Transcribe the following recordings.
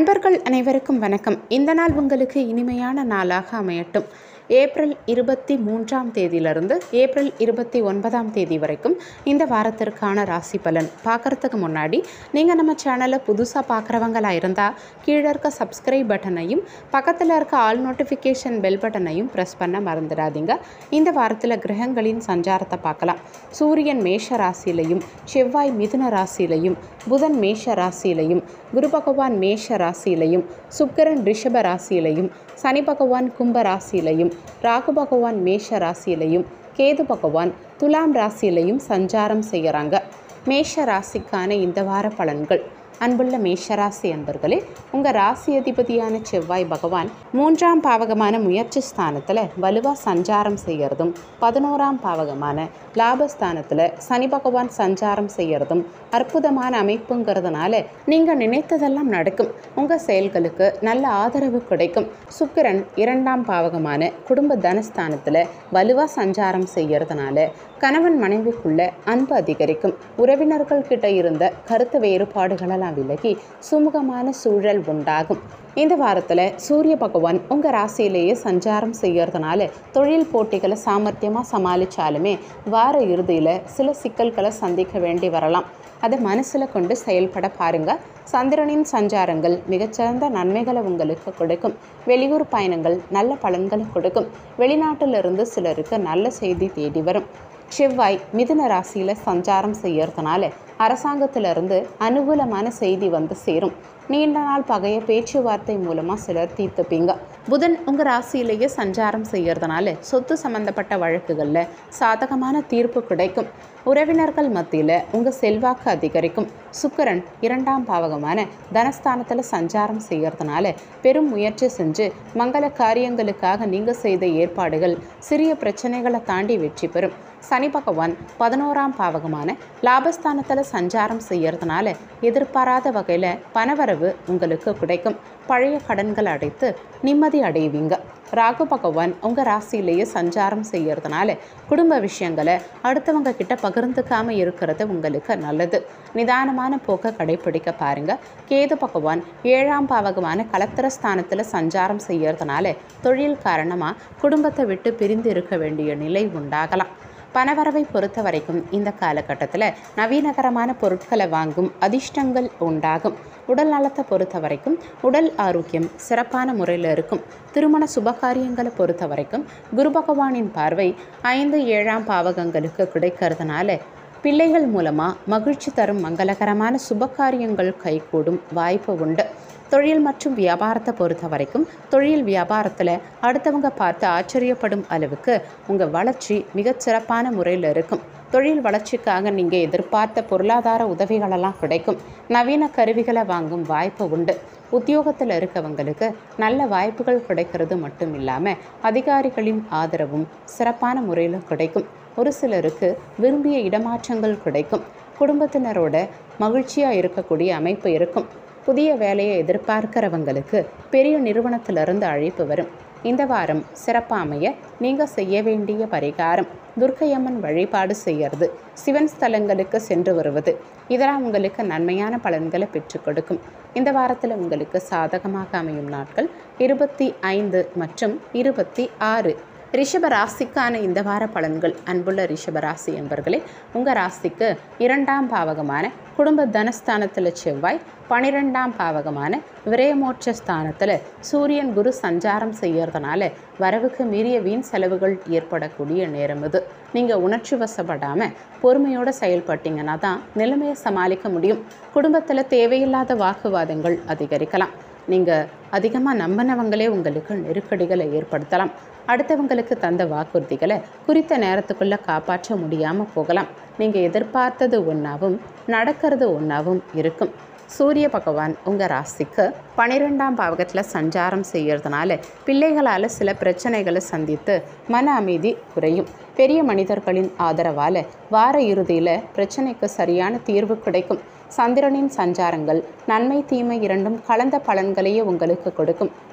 அன்பர்கள் அனைவருக்கும் வணக்கம் இந்த நாள் உங்களுக்கு இனிமையான நாளாக அமையட்டும் ஏப்ரல் இருபத்தி மூன்றாம் தேதியிலிருந்து ஏப்ரல் இருபத்தி ஒன்பதாம் தேதி வரைக்கும் இந்த வாரத்திற்கான ராசி பலன் பார்க்குறதுக்கு முன்னாடி நீங்கள் நம்ம சேனலை புதுசாக பார்க்குறவங்களா இருந்தால் கீழே இருக்க சப்ஸ்கிரைப் பட்டனையும் பக்கத்தில் இருக்க ஆல் நோட்டிஃபிகேஷன் பெல் பட்டனையும் ப்ரெஸ் பண்ண மறந்துடாதீங்க இந்த வாரத்தில் கிரகங்களின் சஞ்சாரத்தை பார்க்கலாம் சூரியன் மேஷ ராசியிலையும் செவ்வாய் மிதுன ராசியிலையும் புதன் மேஷ ராசியிலையும் குரு பகவான் மேஷ ராசியிலையும் சுக்கிரன் ரிஷப ராசியிலையும் சனி பகவான் கும்ப ராசியிலையும் ராகு பகவான் மேஷ ராசியிலையும் கேது பகவான் துலாம் ராசியிலையும் சஞ்சாரம் செய்கிறாங்க மேஷ ராசிக்கான இந்த வார பலன்கள் அன்புள்ள மேஷராசி அன்பர்களே உங்கள் ராசி அதிபதியான செவ்வாய் பகவான் மூன்றாம் பாவகமான முயற்சி ஸ்தானத்தில் வலுவாக சஞ்சாரம் செய்கிறதும் பதினோராம் பாவகமான லாபஸ்தானத்தில் சனி பகவான் சஞ்சாரம் செய்கிறதும் அற்புதமான அமைப்புங்கிறதுனால நீங்கள் நினைத்ததெல்லாம் நடக்கும் உங்கள் செயல்களுக்கு நல்ல ஆதரவு கிடைக்கும் சுக்கிரன் இரண்டாம் பாவகமான குடும்ப தனஸ்தானத்தில் வலுவாக சஞ்சாரம் செய்கிறதுனால கணவன் மனைவிக்குள்ள அன்பு அதிகரிக்கும் உறவினர்கள் கிட்ட இருந்த கருத்து வேறுபாடுகளெல்லாம் விலகி சுமூகமான சூழல் உண்டாகும் இந்த வாரத்தில் சூரிய பகவான் உங்கள் ராசியிலேயே சஞ்சாரம் செய்யறதுனால தொழில் போட்டிகளை சாமர்த்தியமாக சமாளித்தாலுமே வார இறுதியில் சில சிக்கல்களை சந்திக்க வேண்டி வரலாம் அதை மனசில் கொண்டு செயல்பட பாருங்கள் சந்திரனின் சஞ்சாரங்கள் மிகச்சிறந்த நன்மைகளை உங்களுக்கு கொடுக்கும் வெளியூர் பயணங்கள் நல்ல பலன்களை கொடுக்கும் வெளிநாட்டிலிருந்து சிலருக்கு நல்ல செய்தி தேடி வரும் செவ்வாய் மிதுன ராசியில் சஞ்சாரம் செய்யறதுனால அரசாங்கத்திலிருந்து அனுகூலமான செய்தி வந்து சேரும் நீண்ட நாள் பகைய பேச்சுவார்த்தை மூலமாக சிலர் தீர்த்துப்பீங்க புதன் உங்கள் ராசியிலேயே சஞ்சாரம் செய்யறதுனால சொத்து சம்பந்தப்பட்ட வழக்குகளில் சாதகமான தீர்ப்பு கிடைக்கும் உறவினர்கள் மத்தியில் உங்கள் செல்வாக்கு அதிகரிக்கும் சுக்கரன் இரண்டாம் பாவகமான தனஸ்தானத்தில் சஞ்சாரம் செய்யறதுனால பெரும் முயற்சி செஞ்சு மங்கள காரியங்களுக்காக நீங்கள் செய்த ஏற்பாடுகள் சிறிய பிரச்சனைகளை தாண்டி வெற்றி பெறும் சனி பகவான் பதினோராம் பாவகமான லாபஸ்தானத்தில் சஞ்சாரம் செய்யறதுனால எதிர்பாராத வகையில் பணவரவு உங்களுக்கு கிடைக்கும் பழைய கடன்கள் அடைத்து நிம்மதி அடைவீங்க ராகு பகவான் உங்கள் ராசியிலேயே சஞ்சாரம் செய்யறதுனால குடும்ப விஷயங்களை அடுத்தவங்க கிட்ட பகிர்ந்துக்காம இருக்கிறது உங்களுக்கு நல்லது நிதானமான போக்கை கடைபிடிக்க பாருங்க கேது பகவான் ஏழாம் பாவகமான கலத்திர ஸ்தானத்தில் சஞ்சாரம் செய்யறதுனால தொழில் காரணமாக குடும்பத்தை விட்டு பிரிந்து இருக்க வேண்டிய நிலை உண்டாகலாம் பணவரவை பொறுத்த வரைக்கும் இந்த காலகட்டத்தில் நவீனகரமான பொருட்களை வாங்கும் அதிர்ஷ்டங்கள் உண்டாகும் உடல் நலத்தை பொறுத்த வரைக்கும் உடல் ஆரோக்கியம் சிறப்பான முறையில் இருக்கும் திருமண சுபகாரியங்களை பொறுத்த வரைக்கும் குரு பகவானின் பார்வை ஐந்து ஏழாம் பாவகங்களுக்கு கிடைக்கிறதுனால பிள்ளைகள் மூலமாக மகிழ்ச்சி தரும் மங்களகரமான சுபகாரியங்கள் கைகூடும் வாய்ப்பு உண்டு தொழில் மற்றும் வியாபாரத்தை பொறுத்த வரைக்கும் தொழில் வியாபாரத்தில் அடுத்தவங்க பார்த்து ஆச்சரியப்படும் அளவுக்கு உங்கள் வளர்ச்சி மிகச் சிறப்பான முறையில் இருக்கும் தொழில் வளர்ச்சிக்காக நீங்கள் எதிர்பார்த்த பொருளாதார உதவிகளெல்லாம் கிடைக்கும் நவீன கருவிகளை வாங்கும் வாய்ப்பு உண்டு உத்தியோகத்தில் இருக்கவங்களுக்கு நல்ல வாய்ப்புகள் கிடைக்கிறது மட்டும் இல்லாமல் அதிகாரிகளின் ஆதரவும் சிறப்பான முறையில் கிடைக்கும் ஒரு சிலருக்கு விரும்பிய இடமாற்றங்கள் கிடைக்கும் குடும்பத்தினரோட மகிழ்ச்சியாக இருக்கக்கூடிய அமைப்பு இருக்கும் புதிய வேலையை எதிர்பார்க்கிறவங்களுக்கு பெரிய நிறுவனத்திலிருந்து அழைப்பு வரும் இந்த வாரம் சிறப்பாக அமைய நீங்கள் செய்ய வேண்டிய பரிகாரம் துர்க்கையம்மன் வழிபாடு செய்யறது சிவன் ஸ்தலங்களுக்கு சென்று வருவது இதெல்லாம் உங்களுக்கு நன்மையான பலன்களை பெற்றுக் கொடுக்கும் இந்த வாரத்தில் உங்களுக்கு சாதகமாக அமையும் நாட்கள் இருபத்தி ஐந்து மற்றும் இருபத்தி ஆறு ரிஷப ராசிக்கான இந்த வார பலன்கள் அன்புள்ள ரிஷப ராசி என்பர்களே உங்கள் ராசிக்கு இரண்டாம் பாவகமான குடும்ப தனஸ்தானத்தில் செவ்வாய் பனிரெண்டாம் பாவகமான விரயமோட்ச ஸ்தானத்தில் சூரியன் குரு சஞ்சாரம் செய்யறதுனால வரவுக்கு மீறிய வீண் செலவுகள் ஏற்படக்கூடிய நேரம் இது நீங்கள் உணர்ச்சி வசப்படாமல் பொறுமையோடு செயல்பட்டீங்கன்னா தான் நிலைமையை சமாளிக்க முடியும் குடும்பத்தில் தேவையில்லாத வாக்குவாதங்கள் அதிகரிக்கலாம் நீங்கள் அதிகமாக நம்பினவங்களே உங்களுக்கு நெருக்கடிகளை ஏற்படுத்தலாம் அடுத்தவங்களுக்கு தந்த வாக்குறுதிகளை குறித்த நேரத்துக்குள்ளே காப்பாற்ற முடியாமல் போகலாம் நீங்கள் எதிர்பார்த்தது ஒன்றாவும் நடக்கிறது ஒன்றாவும் இருக்கும் சூரிய பகவான் உங்கள் ராசிக்கு பன்னிரெண்டாம் பாவகத்தில் சஞ்சாரம் செய்யறதுனால பிள்ளைகளால் சில பிரச்சனைகளை சந்தித்து மன அமைதி குறையும் பெரிய மனிதர்களின் ஆதரவால் வார இறுதியில் பிரச்சனைக்கு சரியான தீர்வு கிடைக்கும் சந்திரனின் சஞ்சாரங்கள் நன்மை தீமை இரண்டும் கலந்த பலன்களையே உங்களுக்கு கொடுக்கும்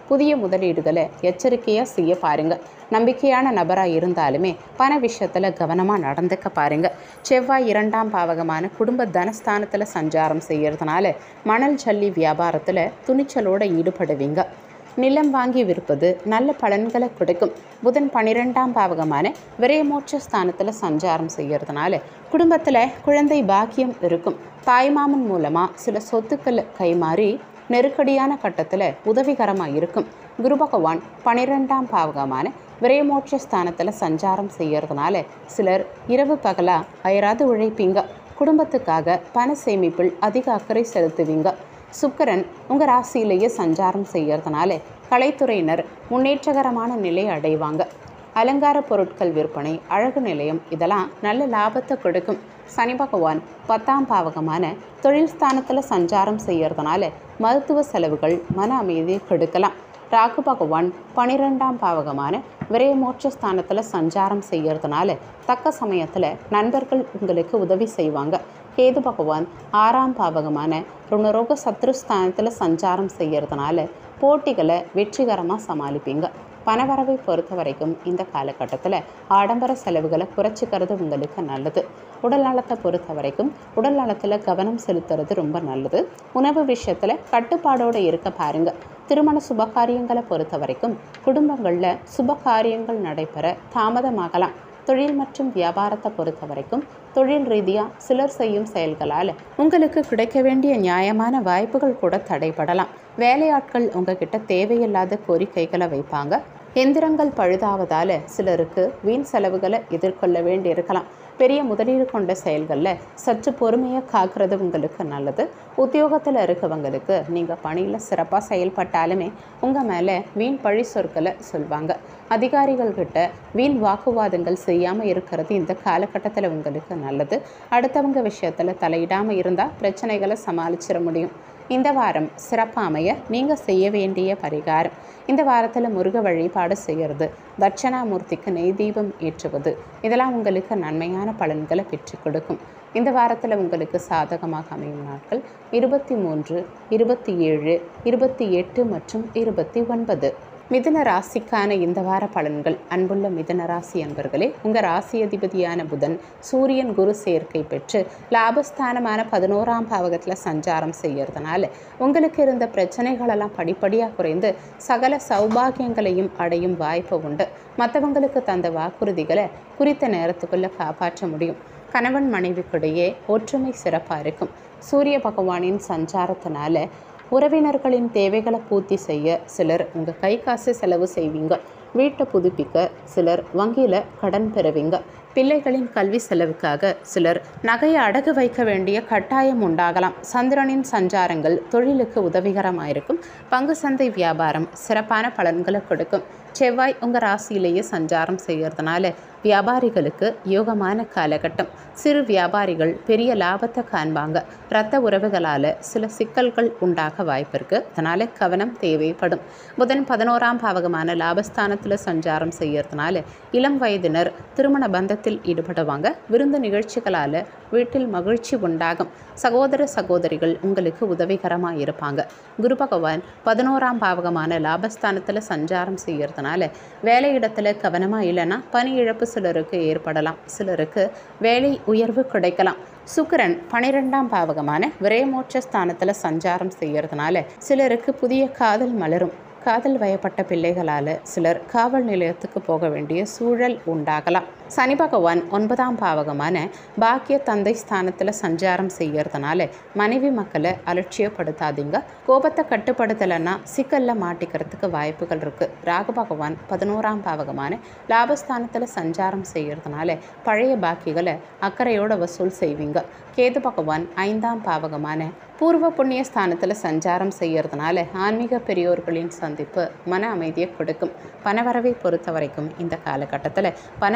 புதிய முதலீடுகளை எச்சரிக்கையாக செய்ய பாருங்க நம்பிக்கையான நபராக இருந்தாலுமே பண விஷயத்தில் கவனமாக நடந்துக்க பாருங்க செவ்வாய் இரண்டாம் பாவகமான குடும்ப தனஸ்தானத்தில் சஞ்சாரம் செய்யறதுனால மணல் ஜல்லி வியாபாரத்தில் துணிச்சலோடு ஈடுபடுவீங்க நிலம் வாங்கி விற்பது நல்ல பலன்களை கொடுக்கும் புதன் பன்னிரெண்டாம் பாவகமான விரயமோட்ச ஸ்தானத்தில் சஞ்சாரம் செய்யறதுனால குடும்பத்தில் குழந்தை பாக்கியம் இருக்கும் தாய்மாமன் மூலமாக சில சொத்துக்கள் கைமாறி நெருக்கடியான கட்டத்தில் உதவிகரமாக இருக்கும் குரு பகவான் பன்னிரெண்டாம் பாவகமான விரயமோட்ச ஸ்தானத்தில் சஞ்சாரம் செய்யறதுனால சிலர் இரவு பகலாக அயராது உழைப்பீங்க குடும்பத்துக்காக பண சேமிப்பில் அதிக அக்கறை செலுத்துவீங்க சுக்கரன் உங்கள் ராசியிலேயே சஞ்சாரம் செய்யறதுனால கலைத்துறையினர் முன்னேற்றகரமான நிலை அடைவாங்க அலங்கார பொருட்கள் விற்பனை அழகு நிலையம் இதெல்லாம் நல்ல லாபத்தை கொடுக்கும் சனி பகவான் பத்தாம் பாவகமான தொழில் ஸ்தானத்தில் சஞ்சாரம் செய்யறதுனால மருத்துவ செலவுகள் மன அமைதியை கெடுக்கலாம் ராகு பகவான் பனிரெண்டாம் பாவகமான விரயமோட்ச ஸ்தானத்தில் சஞ்சாரம் செய்யறதுனால தக்க சமயத்தில் நண்பர்கள் உங்களுக்கு உதவி செய்வாங்க கேது பகவான் ஆறாம் பாவகமான ருணரோக சத்ருஸ்தானத்தில் சஞ்சாரம் செய்யறதுனால போட்டிகளை வெற்றிகரமாக சமாளிப்பீங்க பணவரவை பொறுத்த வரைக்கும் இந்த காலகட்டத்தில் ஆடம்பர செலவுகளை குறைச்சிக்கிறது உங்களுக்கு நல்லது உடல் நலத்தை பொறுத்த வரைக்கும் உடல் நலத்தில் கவனம் செலுத்துறது ரொம்ப நல்லது உணவு விஷயத்தில் கட்டுப்பாடோடு இருக்க பாருங்க திருமண சுபகாரியங்களை பொறுத்த வரைக்கும் குடும்பங்களில் சுபகாரியங்கள் நடைபெற தாமதமாகலாம் தொழில் மற்றும் வியாபாரத்தை பொறுத்த வரைக்கும் தொழில் ரீதியாக சிலர் செய்யும் செயல்களால் உங்களுக்கு கிடைக்க வேண்டிய நியாயமான வாய்ப்புகள் கூட தடைபடலாம் வேலையாட்கள் உங்ககிட்ட தேவையில்லாத கோரிக்கைகளை வைப்பாங்க எந்திரங்கள் பழுதாவதால் சிலருக்கு வீண் செலவுகளை எதிர்கொள்ள வேண்டியிருக்கலாம் பெரிய முதலீடு கொண்ட செயல்களில் சற்று பொறுமையாக காக்கிறது உங்களுக்கு நல்லது உத்தியோகத்தில் இருக்கவங்களுக்கு நீங்கள் பணியில் சிறப்பாக செயல்பட்டாலுமே உங்கள் மேலே வீண் பழி சொற்களை சொல்வாங்க அதிகாரிகள்கிட்ட வீண் வாக்குவாதங்கள் செய்யாமல் இருக்கிறது இந்த காலகட்டத்தில் உங்களுக்கு நல்லது அடுத்தவங்க விஷயத்தில் தலையிடாமல் இருந்தால் பிரச்சனைகளை சமாளிச்சிட முடியும் இந்த வாரம் சிறப்பாக அமைய நீங்கள் செய்ய வேண்டிய பரிகாரம் இந்த வாரத்தில் முருக வழிபாடு செய்கிறது தட்சணாமூர்த்திக்கு நெய் தீபம் ஏற்றுவது இதெல்லாம் உங்களுக்கு நன்மையான பலன்களை பெற்றுக் கொடுக்கும் இந்த வாரத்தில் உங்களுக்கு சாதகமாக அமையும் நாட்கள் இருபத்தி மூன்று இருபத்தி ஏழு இருபத்தி எட்டு மற்றும் இருபத்தி ஒன்பது மிதுன ராசிக்கான இந்த வார பலன்கள் அன்புள்ள மிதுன ராசி அன்பர்களே உங்கள் ராசி அதிபதியான புதன் சூரியன் குரு சேர்க்கை பெற்று லாபஸ்தானமான பதினோராம் பாவகத்தில் சஞ்சாரம் செய்யறதுனால உங்களுக்கு இருந்த பிரச்சனைகளெல்லாம் படிப்படியாக குறைந்து சகல சௌபாகியங்களையும் அடையும் வாய்ப்பு உண்டு மற்றவங்களுக்கு தந்த வாக்குறுதிகளை குறித்த நேரத்துக்குள்ளே காப்பாற்ற முடியும் கணவன் மனைவிக்கிடையே ஒற்றுமை சிறப்பாக இருக்கும் சூரிய பகவானின் சஞ்சாரத்தினால உறவினர்களின் தேவைகளை பூர்த்தி செய்ய சிலர் உங்கள் கை காசு செலவு செய்வீங்க வீட்டை புதுப்பிக்க சிலர் வங்கியில் கடன் பெறுவீங்க பிள்ளைகளின் கல்வி செலவுக்காக சிலர் நகையை அடகு வைக்க வேண்டிய கட்டாயம் உண்டாகலாம் சந்திரனின் சஞ்சாரங்கள் தொழிலுக்கு உதவிகரமாயிருக்கும் பங்கு சந்தை வியாபாரம் சிறப்பான பலன்களை கொடுக்கும் செவ்வாய் உங்கள் ராசியிலேயே சஞ்சாரம் செய்யறதுனால வியாபாரிகளுக்கு யோகமான காலகட்டம் சிறு வியாபாரிகள் பெரிய லாபத்தை காண்பாங்க இரத்த உறவுகளால் சில சிக்கல்கள் உண்டாக வாய்ப்பு இருக்குது அதனால் கவனம் தேவைப்படும் புதன் பதினோராம் பாவகமான லாபஸ்தானத்தில் சஞ்சாரம் செய்யறதுனால இளம் வயதினர் திருமண பந்தத்தில் ஈடுபடுவாங்க விருந்து நிகழ்ச்சிகளால் வீட்டில் மகிழ்ச்சி உண்டாகும் சகோதர சகோதரிகள் உங்களுக்கு உதவிகரமாக இருப்பாங்க குரு பகவான் பதினோராம் பாவகமான லாபஸ்தானத்தில் சஞ்சாரம் செய்யறதுனால வேலையிடத்தில் கவனமாக இல்லைன்னா பணி இழப்பு சிலருக்கு ஏற்படலாம் சிலருக்கு வேலை உயர்வு கிடைக்கலாம் சுக்கிரன் பனிரெண்டாம் பாவகமான விரயமோட்ச ஸ்தானத்தில் சஞ்சாரம் செய்யறதுனால சிலருக்கு புதிய காதல் மலரும் காதல் வயப்பட்ட பிள்ளைகளால் சிலர் காவல் நிலையத்துக்கு போக வேண்டிய சூழல் உண்டாகலாம் சனி பகவான் ஒன்பதாம் பாவகமான பாக்கிய தந்தை ஸ்தானத்தில் சஞ்சாரம் செய்யறதுனால மனைவி மக்களை அலட்சியப்படுத்தாதீங்க கோபத்தை கட்டுப்படுத்தலைன்னா சிக்கலில் மாட்டிக்கிறதுக்கு வாய்ப்புகள் இருக்குது ராகு பகவான் பதினோராம் பாவகமான லாபஸ்தானத்தில் சஞ்சாரம் செய்யறதுனால பழைய பாக்கிகளை அக்கறையோட வசூல் செய்வீங்க கேது பகவான் ஐந்தாம் பாவகமான பூர்வ புண்ணிய ஸ்தானத்தில் சஞ்சாரம் செய்யறதுனால ஆன்மீக பெரியோர்களின் சந்திப்பு மன அமைதியை கொடுக்கும் பணவரவை பொறுத்த வரைக்கும் இந்த காலகட்டத்தில் பணவரவுகள்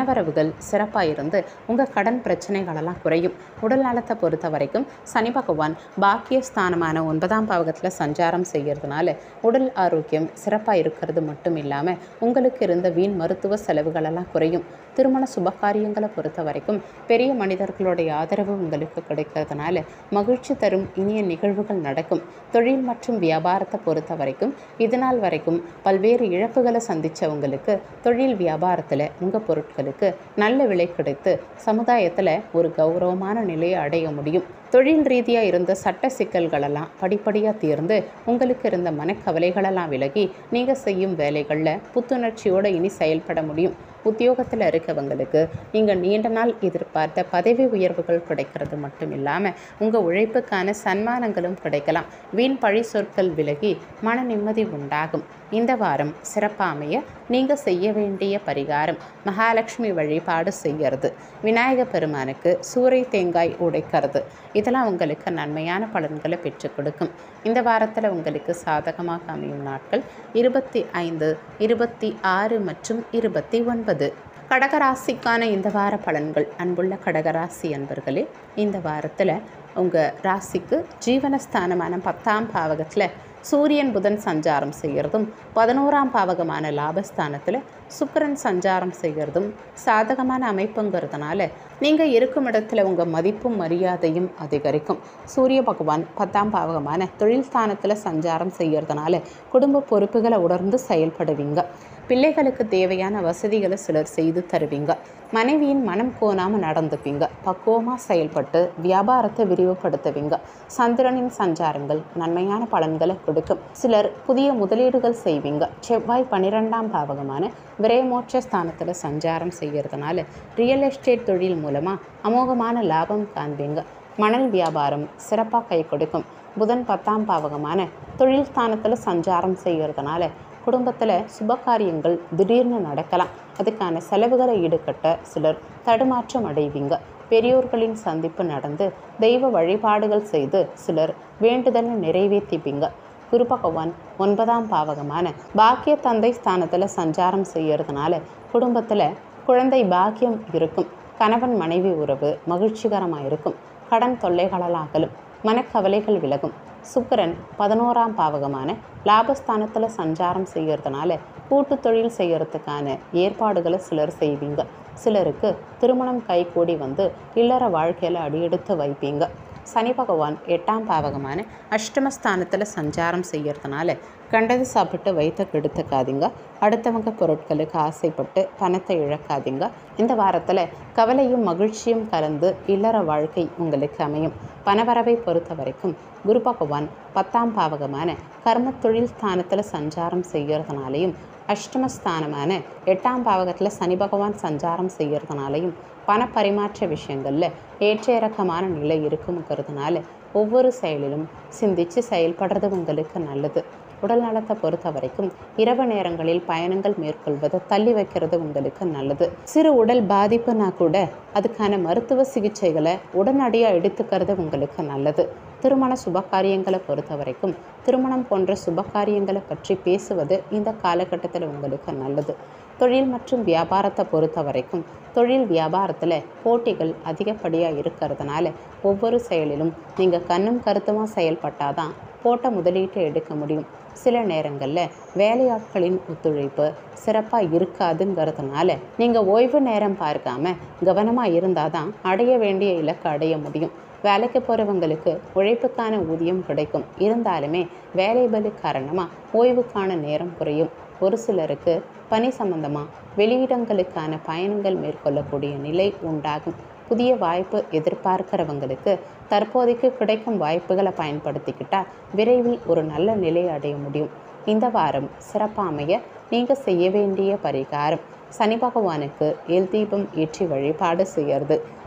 சூழல் சிறப்பாக இருந்து உங்கள் கடன் பிரச்சனைகளெல்லாம் குறையும் உடல் நலத்தை பொறுத்த வரைக்கும் சனி பகவான் பாக்கியஸ்தானமான ஒன்பதாம் பாவகத்தில் சஞ்சாரம் செய்கிறதுனால உடல் ஆரோக்கியம் சிறப்பாக இருக்கிறது மட்டும் இல்லாமல் உங்களுக்கு இருந்த வீண் மருத்துவ செலவுகளெல்லாம் குறையும் திருமண சுபகாரியங்களை பொறுத்த வரைக்கும் பெரிய மனிதர்களுடைய ஆதரவு உங்களுக்கு கிடைக்கிறதுனால மகிழ்ச்சி தரும் இனிய நிகழ்வுகள் நடக்கும் தொழில் மற்றும் வியாபாரத்தை பொறுத்த வரைக்கும் இதுநாள் வரைக்கும் பல்வேறு இழப்புகளை சந்தித்தவங்களுக்கு தொழில் வியாபாரத்தில் உங்கள் பொருட்களுக்கு நல்ல விலை கிடைத்து சமுதாயத்தில் ஒரு கௌரவமான நிலையை அடைய முடியும் தொழில் ரீதியாக இருந்த சட்ட சிக்கல்களெல்லாம் படிப்படியாக தீர்ந்து உங்களுக்கு இருந்த மனக்கவலைகளெல்லாம் விலகி நீங்கள் செய்யும் வேலைகளில் புத்துணர்ச்சியோடு இனி செயல்பட முடியும் உத்தியோகத்தில் இருக்கவங்களுக்கு நீங்கள் நீண்ட நாள் எதிர்பார்த்த பதவி உயர்வுகள் கிடைக்கிறது மட்டும் இல்லாமல் உங்கள் உழைப்புக்கான சன்மானங்களும் கிடைக்கலாம் வீண் பழி சொற்கள் விலகி மன நிம்மதி உண்டாகும் இந்த வாரம் சிறப்பாக அமைய நீங்கள் செய்ய வேண்டிய பரிகாரம் மகாலட்சுமி வழிபாடு செய்யறது விநாயக பெருமானுக்கு சூறை தேங்காய் உடைக்கிறது இதெல்லாம் உங்களுக்கு நன்மையான பலன்களை பெற்றுக் கொடுக்கும் இந்த வாரத்தில் உங்களுக்கு சாதகமாக அமையும் நாட்கள் இருபத்தி ஐந்து இருபத்தி ஆறு மற்றும் இருபத்தி ஒன்பது கடகராசிக்கான இந்த வார பலன்கள் அன்புள்ள கடகராசி அன்பர்களே இந்த வாரத்தில் உங்கள் ராசிக்கு ஜீவனஸ்தானமான பத்தாம் பாவகத்தில் சூரியன் புதன் சஞ்சாரம் செய்கிறதும் பதினோராம் பாவகமான லாபஸ்தானத்தில் சுக்கிரன் சஞ்சாரம் செய்கிறதும் சாதகமான அமைப்புங்கிறதுனால நீங்கள் இருக்கும் இடத்துல உங்கள் மதிப்பும் மரியாதையும் அதிகரிக்கும் சூரிய பகவான் பத்தாம் பாவகமான தொழில் ஸ்தானத்தில் சஞ்சாரம் செய்கிறதுனால குடும்ப பொறுப்புகளை உணர்ந்து செயல்படுவீங்க பிள்ளைகளுக்கு தேவையான வசதிகளை சிலர் செய்து தருவீங்க மனைவியின் மனம் கோணாமல் நடந்துப்பீங்க பக்குவமாக செயல்பட்டு வியாபாரத்தை விரிவுபடுத்துவீங்க சந்திரனின் சஞ்சாரங்கள் நன்மையான பலன்களை கொடுக்கும் சிலர் புதிய முதலீடுகள் செய்வீங்க செவ்வாய் பன்னிரெண்டாம் பாவகமான விரைமோட்ச ஸ்தானத்தில் சஞ்சாரம் செய்கிறதுனால ரியல் எஸ்டேட் தொழில் மூலமாக அமோகமான லாபம் காண்பீங்க மணல் வியாபாரம் சிறப்பாக கை கொடுக்கும் புதன் பத்தாம் பாவகமான தொழில் ஸ்தானத்தில் சஞ்சாரம் செய்கிறதுனால குடும்பத்தில் சுபகாரியங்கள் திடீர்னு நடக்கலாம் அதுக்கான செலவுகளை ஈடுகட்ட சிலர் தடுமாற்றம் அடைவீங்க பெரியோர்களின் சந்திப்பு நடந்து தெய்வ வழிபாடுகள் செய்து சிலர் வேண்டுதலை நிறைவேற்றிப்பீங்க குரு பகவான் ஒன்பதாம் பாவகமான பாக்கிய தந்தை ஸ்தானத்தில் சஞ்சாரம் செய்யறதுனால குடும்பத்தில் குழந்தை பாக்கியம் இருக்கும் கணவன் மனைவி உறவு மகிழ்ச்சிகரமாக இருக்கும் கடன் தொல்லைகளால் அகலும் மனக்கவலைகள் விலகும் சுக்கிரன் பதினோராம் பாவகமான லாபஸ்தானத்தில் சஞ்சாரம் செய்யறதுனால கூட்டு தொழில் செய்யறதுக்கான ஏற்பாடுகளை சிலர் செய்வீங்க சிலருக்கு திருமணம் கைகூடி வந்து இல்லற வாழ்க்கையில் அடியெடுத்து வைப்பீங்க சனி பகவான் எட்டாம் பாவகமான அஷ்டமஸ்தானத்தில் சஞ்சாரம் செய்யறதுனால கண்டது சாப்பிட்டு வயிற்ற கெடுத்துக்காதீங்க அடுத்தவங்க பொருட்களுக்கு ஆசைப்பட்டு பணத்தை இழக்காதீங்க இந்த வாரத்தில் கவலையும் மகிழ்ச்சியும் கலந்து இல்லற வாழ்க்கை உங்களுக்கு அமையும் பணவரவை பொறுத்த வரைக்கும் குரு பகவான் பத்தாம் பாவகமான கர்ம தொழில் ஸ்தானத்தில் சஞ்சாரம் செய்கிறதுனாலையும் அஷ்டமஸ்தானமான எட்டாம் பாவகத்தில் சனி பகவான் சஞ்சாரம் செய்கிறதுனாலையும் பண பரிமாற்ற விஷயங்களில் ஏற்ற இறக்கமான நிலை இருக்குங்கிறதுனால ஒவ்வொரு செயலிலும் சிந்திச்சு செயல்படுறது உங்களுக்கு நல்லது உடல் நலத்தை பொறுத்த வரைக்கும் இரவு நேரங்களில் பயணங்கள் மேற்கொள்வதை தள்ளி வைக்கிறது உங்களுக்கு நல்லது சிறு உடல் பாதிப்புனா கூட அதுக்கான மருத்துவ சிகிச்சைகளை உடனடியாக எடுத்துக்கிறது உங்களுக்கு நல்லது திருமண சுபகாரியங்களை பொறுத்த வரைக்கும் திருமணம் போன்ற சுபகாரியங்களை பற்றி பேசுவது இந்த காலகட்டத்தில் உங்களுக்கு நல்லது தொழில் மற்றும் வியாபாரத்தை பொறுத்த வரைக்கும் தொழில் வியாபாரத்தில் போட்டிகள் அதிகப்படியாக இருக்கிறதுனால ஒவ்வொரு செயலிலும் நீங்கள் கண்ணும் கருத்துமாக செயல்பட்டாதான் போட்ட முதலீட்டை எடுக்க முடியும் சில நேரங்களில் வேலையாட்களின் ஒத்துழைப்பு சிறப்பாக இருக்காதுங்கிறதுனால நீங்கள் ஓய்வு நேரம் பார்க்காம கவனமாக இருந்தால் தான் அடைய வேண்டிய இலக்கை அடைய முடியும் வேலைக்கு போகிறவங்களுக்கு உழைப்புக்கான ஊதியம் கிடைக்கும் இருந்தாலுமே வேலை பலு காரணமாக ஓய்வுக்கான நேரம் குறையும் ஒரு சிலருக்கு பணி சம்பந்தமாக வெளியிடங்களுக்கான பயணங்கள் மேற்கொள்ளக்கூடிய நிலை உண்டாகும் புதிய வாய்ப்பு எதிர்பார்க்கிறவங்களுக்கு தற்போதைக்கு கிடைக்கும் வாய்ப்புகளை பயன்படுத்திக்கிட்டா விரைவில் ஒரு நல்ல நிலை அடைய முடியும் இந்த வாரம் சிறப்பாக அமைய நீங்கள் செய்ய வேண்டிய பரிகாரம் சனி பகவானுக்கு எல் தீபம் ஏற்றி வழிபாடு செய்யறது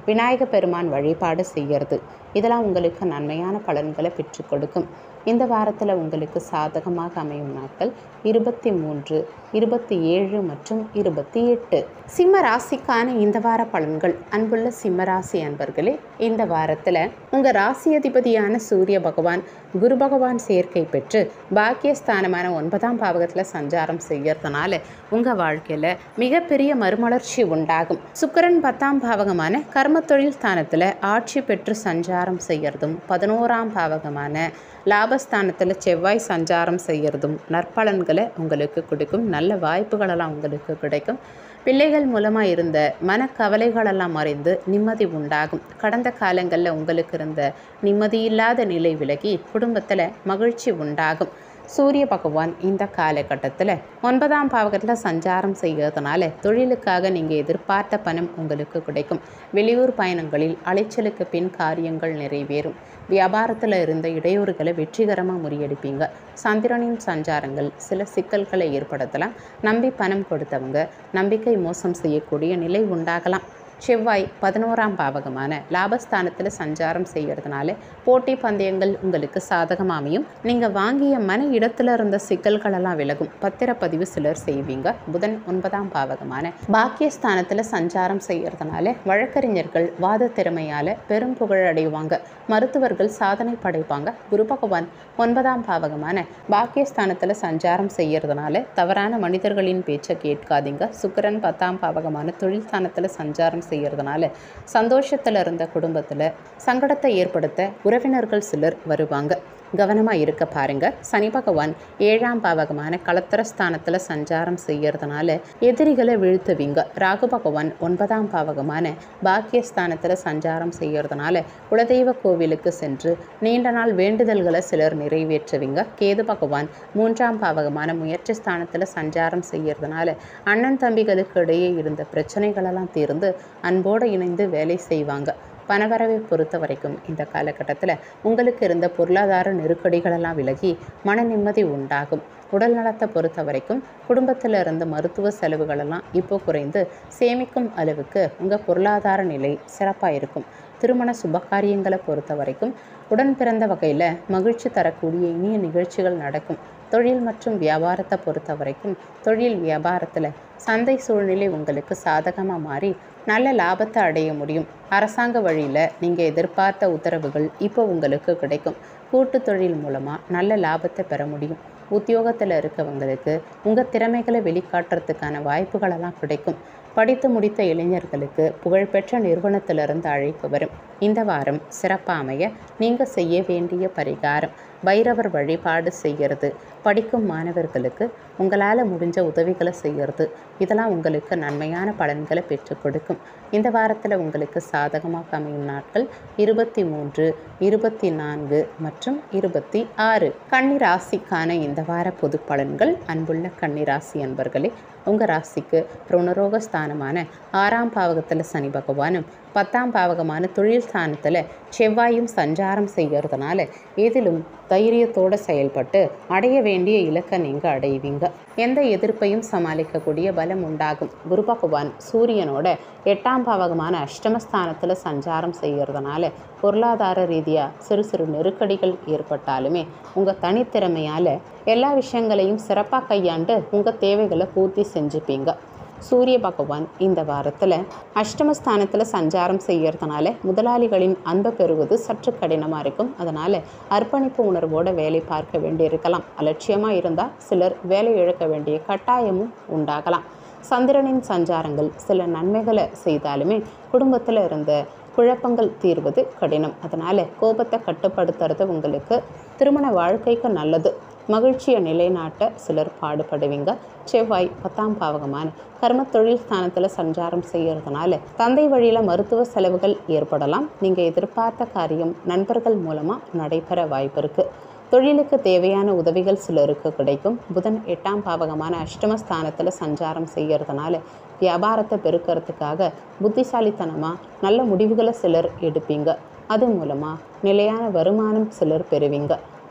விநாயக பெருமான் வழிபாடு செய்கிறது இதெல்லாம் உங்களுக்கு நன்மையான பலன்களை பெற்றுக் கொடுக்கும் இந்த வாரத்தில் உங்களுக்கு சாதகமாக அமையும் நாட்கள் இருபத்தி மூன்று இருபத்தி ஏழு மற்றும் இருபத்தி எட்டு சிம்ம ராசிக்கான இந்த வார பலன்கள் அன்புள்ள சிம்ம ராசி அன்பர்களே இந்த வாரத்தில் உங்கள் ராசி அதிபதியான சூரிய பகவான் குரு பகவான் சேர்க்கை பெற்று பாக்கியஸ்தானமான ஒன்பதாம் பாவகத்தில் சஞ்சாரம் செய்யறதுனால உங்கள் வாழ்க்கையில் மிகப்பெரிய மறுமலர்ச்சி உண்டாகும் சுக்கிரன் பத்தாம் பாவகமான கர்ம தொழில் ஸ்தானத்தில் ஆட்சி பெற்று சஞ்சாரம் செய்யறதும் பதினோராம் பாவகமான லாபஸ்தானத்தில் செவ்வாய் சஞ்சாரம் செய்யறதும் நற்பலன்களை உங்களுக்கு கொடுக்கும் நல்ல வாய்ப்புகளெல்லாம் உங்களுக்கு கிடைக்கும் பிள்ளைகள் மூலமாக இருந்த மனக்கவலைகளெல்லாம் மறைந்து நிம்மதி உண்டாகும் கடந்த காலங்களில் உங்களுக்கு இருந்த நிம்மதியில்லாத நிலை விலகி குடும்பத்தில் மகிழ்ச்சி உண்டாகும் சூரிய பகவான் இந்த காலகட்டத்தில் ஒன்பதாம் பாவகத்தில் சஞ்சாரம் செய்கிறதுனால தொழிலுக்காக நீங்கள் எதிர்பார்த்த பணம் உங்களுக்கு கிடைக்கும் வெளியூர் பயணங்களில் அலைச்சலுக்கு பின் காரியங்கள் நிறைவேறும் வியாபாரத்தில் இருந்த இடையூறுகளை வெற்றிகரமாக முறியடிப்பீங்க சந்திரனின் சஞ்சாரங்கள் சில சிக்கல்களை ஏற்படுத்தலாம் நம்பி பணம் கொடுத்தவங்க நம்பிக்கை மோசம் செய்யக்கூடிய நிலை உண்டாகலாம் செவ்வாய் பதினோராம் பாவகமான லாபஸ்தானத்தில் சஞ்சாரம் செய்கிறதுனால போட்டி பந்தயங்கள் உங்களுக்கு சாதகமாக அமையும் நீங்கள் வாங்கிய மன இடத்துல இருந்த சிக்கல்களெல்லாம் விலகும் பத்திரப்பதிவு சிலர் செய்வீங்க புதன் ஒன்பதாம் பாவகமான பாக்கியஸ்தானத்தில் சஞ்சாரம் செய்கிறதுனால வழக்கறிஞர்கள் வாத திறமையால் பெரும் புகழ் அடைவாங்க மருத்துவர்கள் சாதனை படைப்பாங்க குரு பகவான் ஒன்பதாம் பாவகமான பாக்கியஸ்தானத்தில் சஞ்சாரம் செய்கிறதுனால தவறான மனிதர்களின் பேச்சை கேட்காதீங்க சுக்கிரன் பத்தாம் பாவகமான தொழில் ஸ்தானத்தில் சஞ்சாரம் செய்கிறதுனால சந்தோஷத்தில் இருந்த குடும்பத்தில் சங்கடத்தை ஏற்படுத்த உறவினர்கள் சிலர் வருவாங்க கவனமாக இருக்க பாருங்க சனி பகவான் ஏழாம் பாவகமான கலத்திரஸ்தானத்தில் சஞ்சாரம் செய்யறதுனால எதிரிகளை வீழ்த்துவீங்க ராகு பகவான் ஒன்பதாம் பாவகமான பாக்கியஸ்தானத்தில் சஞ்சாரம் செய்யறதுனால குலதெய்வ கோவிலுக்கு சென்று நீண்ட நாள் வேண்டுதல்களை சிலர் நிறைவேற்றுவீங்க கேது பகவான் மூன்றாம் பாவகமான முயற்சி ஸ்தானத்தில் சஞ்சாரம் செய்யறதுனால அண்ணன் தம்பிகளுக்கு இடையே இருந்த பிரச்சனைகளெல்லாம் தீர்ந்து அன்போடு இணைந்து வேலை செய்வாங்க பணவரவை பொறுத்த வரைக்கும் இந்த காலகட்டத்தில் உங்களுக்கு இருந்த பொருளாதார நெருக்கடிகளெல்லாம் விலகி மன நிம்மதி உண்டாகும் உடல் நலத்தை பொறுத்த வரைக்கும் குடும்பத்தில் இருந்த மருத்துவ செலவுகளெல்லாம் இப்போ குறைந்து சேமிக்கும் அளவுக்கு உங்கள் பொருளாதார நிலை சிறப்பாக இருக்கும் திருமண சுபகாரியங்களை பொறுத்த வரைக்கும் உடன் பிறந்த வகையில் மகிழ்ச்சி தரக்கூடிய இனிய நிகழ்ச்சிகள் நடக்கும் தொழில் மற்றும் வியாபாரத்தை பொறுத்த வரைக்கும் தொழில் வியாபாரத்தில் சந்தை சூழ்நிலை உங்களுக்கு சாதகமாக மாறி நல்ல லாபத்தை அடைய முடியும் அரசாங்க வழியில் நீங்கள் எதிர்பார்த்த உத்தரவுகள் இப்போ உங்களுக்கு கிடைக்கும் கூட்டு தொழில் மூலமாக நல்ல லாபத்தை பெற முடியும் உத்தியோகத்தில் இருக்கவங்களுக்கு உங்கள் திறமைகளை வெளிக்காட்டுறதுக்கான வாய்ப்புகளெல்லாம் கிடைக்கும் படித்து முடித்த இளைஞர்களுக்கு புகழ்பெற்ற நிறுவனத்திலிருந்து அழைப்பு வரும் இந்த வாரம் சிறப்பாக அமைய நீங்கள் செய்ய வேண்டிய பரிகாரம் பைரவர் வழிபாடு செய்கிறது படிக்கும் மாணவர்களுக்கு உங்களால் முடிஞ்ச உதவிகளை செய்கிறது இதெல்லாம் உங்களுக்கு நன்மையான பலன்களை பெற்றுக் கொடுக்கும் இந்த வாரத்தில் உங்களுக்கு சாதகமாக அமையும் நாட்கள் இருபத்தி மூன்று இருபத்தி நான்கு மற்றும் இருபத்தி ஆறு கன்னி ராசிக்கான இந்த வார பொது பலன்கள் அன்புள்ள கன்னி ராசி அன்பர்களே உங்கள் ராசிக்கு ருணரோக ஸ்தானமான ஆறாம் பாவகத்தில் சனி பகவானும் பத்தாம் பாவகமான தொழில் ஸ்தானத்தில் செவ்வாயும் சஞ்சாரம் செய்கிறதுனால இதிலும் தைரியத்தோடு செயல்பட்டு அடைய வேண்டிய இலக்கை நீங்கள் அடைவீங்க எந்த எதிர்ப்பையும் சமாளிக்கக்கூடிய பலம் உண்டாகும் குரு பகவான் சூரியனோட எட்டாம் பாவகமான அஷ்டமஸ்தானத்தில் சஞ்சாரம் செய்கிறதுனால பொருளாதார ரீதியாக சிறு சிறு நெருக்கடிகள் ஏற்பட்டாலுமே உங்கள் தனித்திறமையால் எல்லா விஷயங்களையும் சிறப்பாக கையாண்டு உங்கள் தேவைகளை பூர்த்தி செஞ்சுப்பீங்க சூரிய பகவான் இந்த வாரத்தில் அஷ்டமஸ்தானத்தில் சஞ்சாரம் செய்யறதுனால முதலாளிகளின் அன்பை பெறுவது சற்று கடினமாக இருக்கும் அதனால் அர்ப்பணிப்பு உணர்வோடு வேலை பார்க்க வேண்டியிருக்கலாம் அலட்சியமாக இருந்தால் சிலர் வேலை இழக்க வேண்டிய கட்டாயமும் உண்டாகலாம் சந்திரனின் சஞ்சாரங்கள் சில நன்மைகளை செய்தாலுமே குடும்பத்தில் இருந்த குழப்பங்கள் தீர்வது கடினம் அதனால் கோபத்தை கட்டுப்படுத்துறது உங்களுக்கு திருமண வாழ்க்கைக்கு நல்லது மகிழ்ச்சியை நிலைநாட்ட சிலர் பாடுபடுவீங்க செவ்வாய் பத்தாம் பாவகமான கர்ம தொழில் ஸ்தானத்தில் சஞ்சாரம் செய்யறதுனால தந்தை வழியில் மருத்துவ செலவுகள் ஏற்படலாம் நீங்கள் எதிர்பார்த்த காரியம் நண்பர்கள் மூலமாக நடைபெற வாய்ப்பு இருக்குது தொழிலுக்கு தேவையான உதவிகள் சிலருக்கு கிடைக்கும் புதன் எட்டாம் பாவகமான அஷ்டமஸ்தானத்தில் சஞ்சாரம் செய்யறதுனால வியாபாரத்தை பெருக்கிறதுக்காக புத்திசாலித்தனமாக நல்ல முடிவுகளை சிலர் எடுப்பீங்க அது மூலமாக நிலையான வருமானம் சிலர் பெறுவீங்க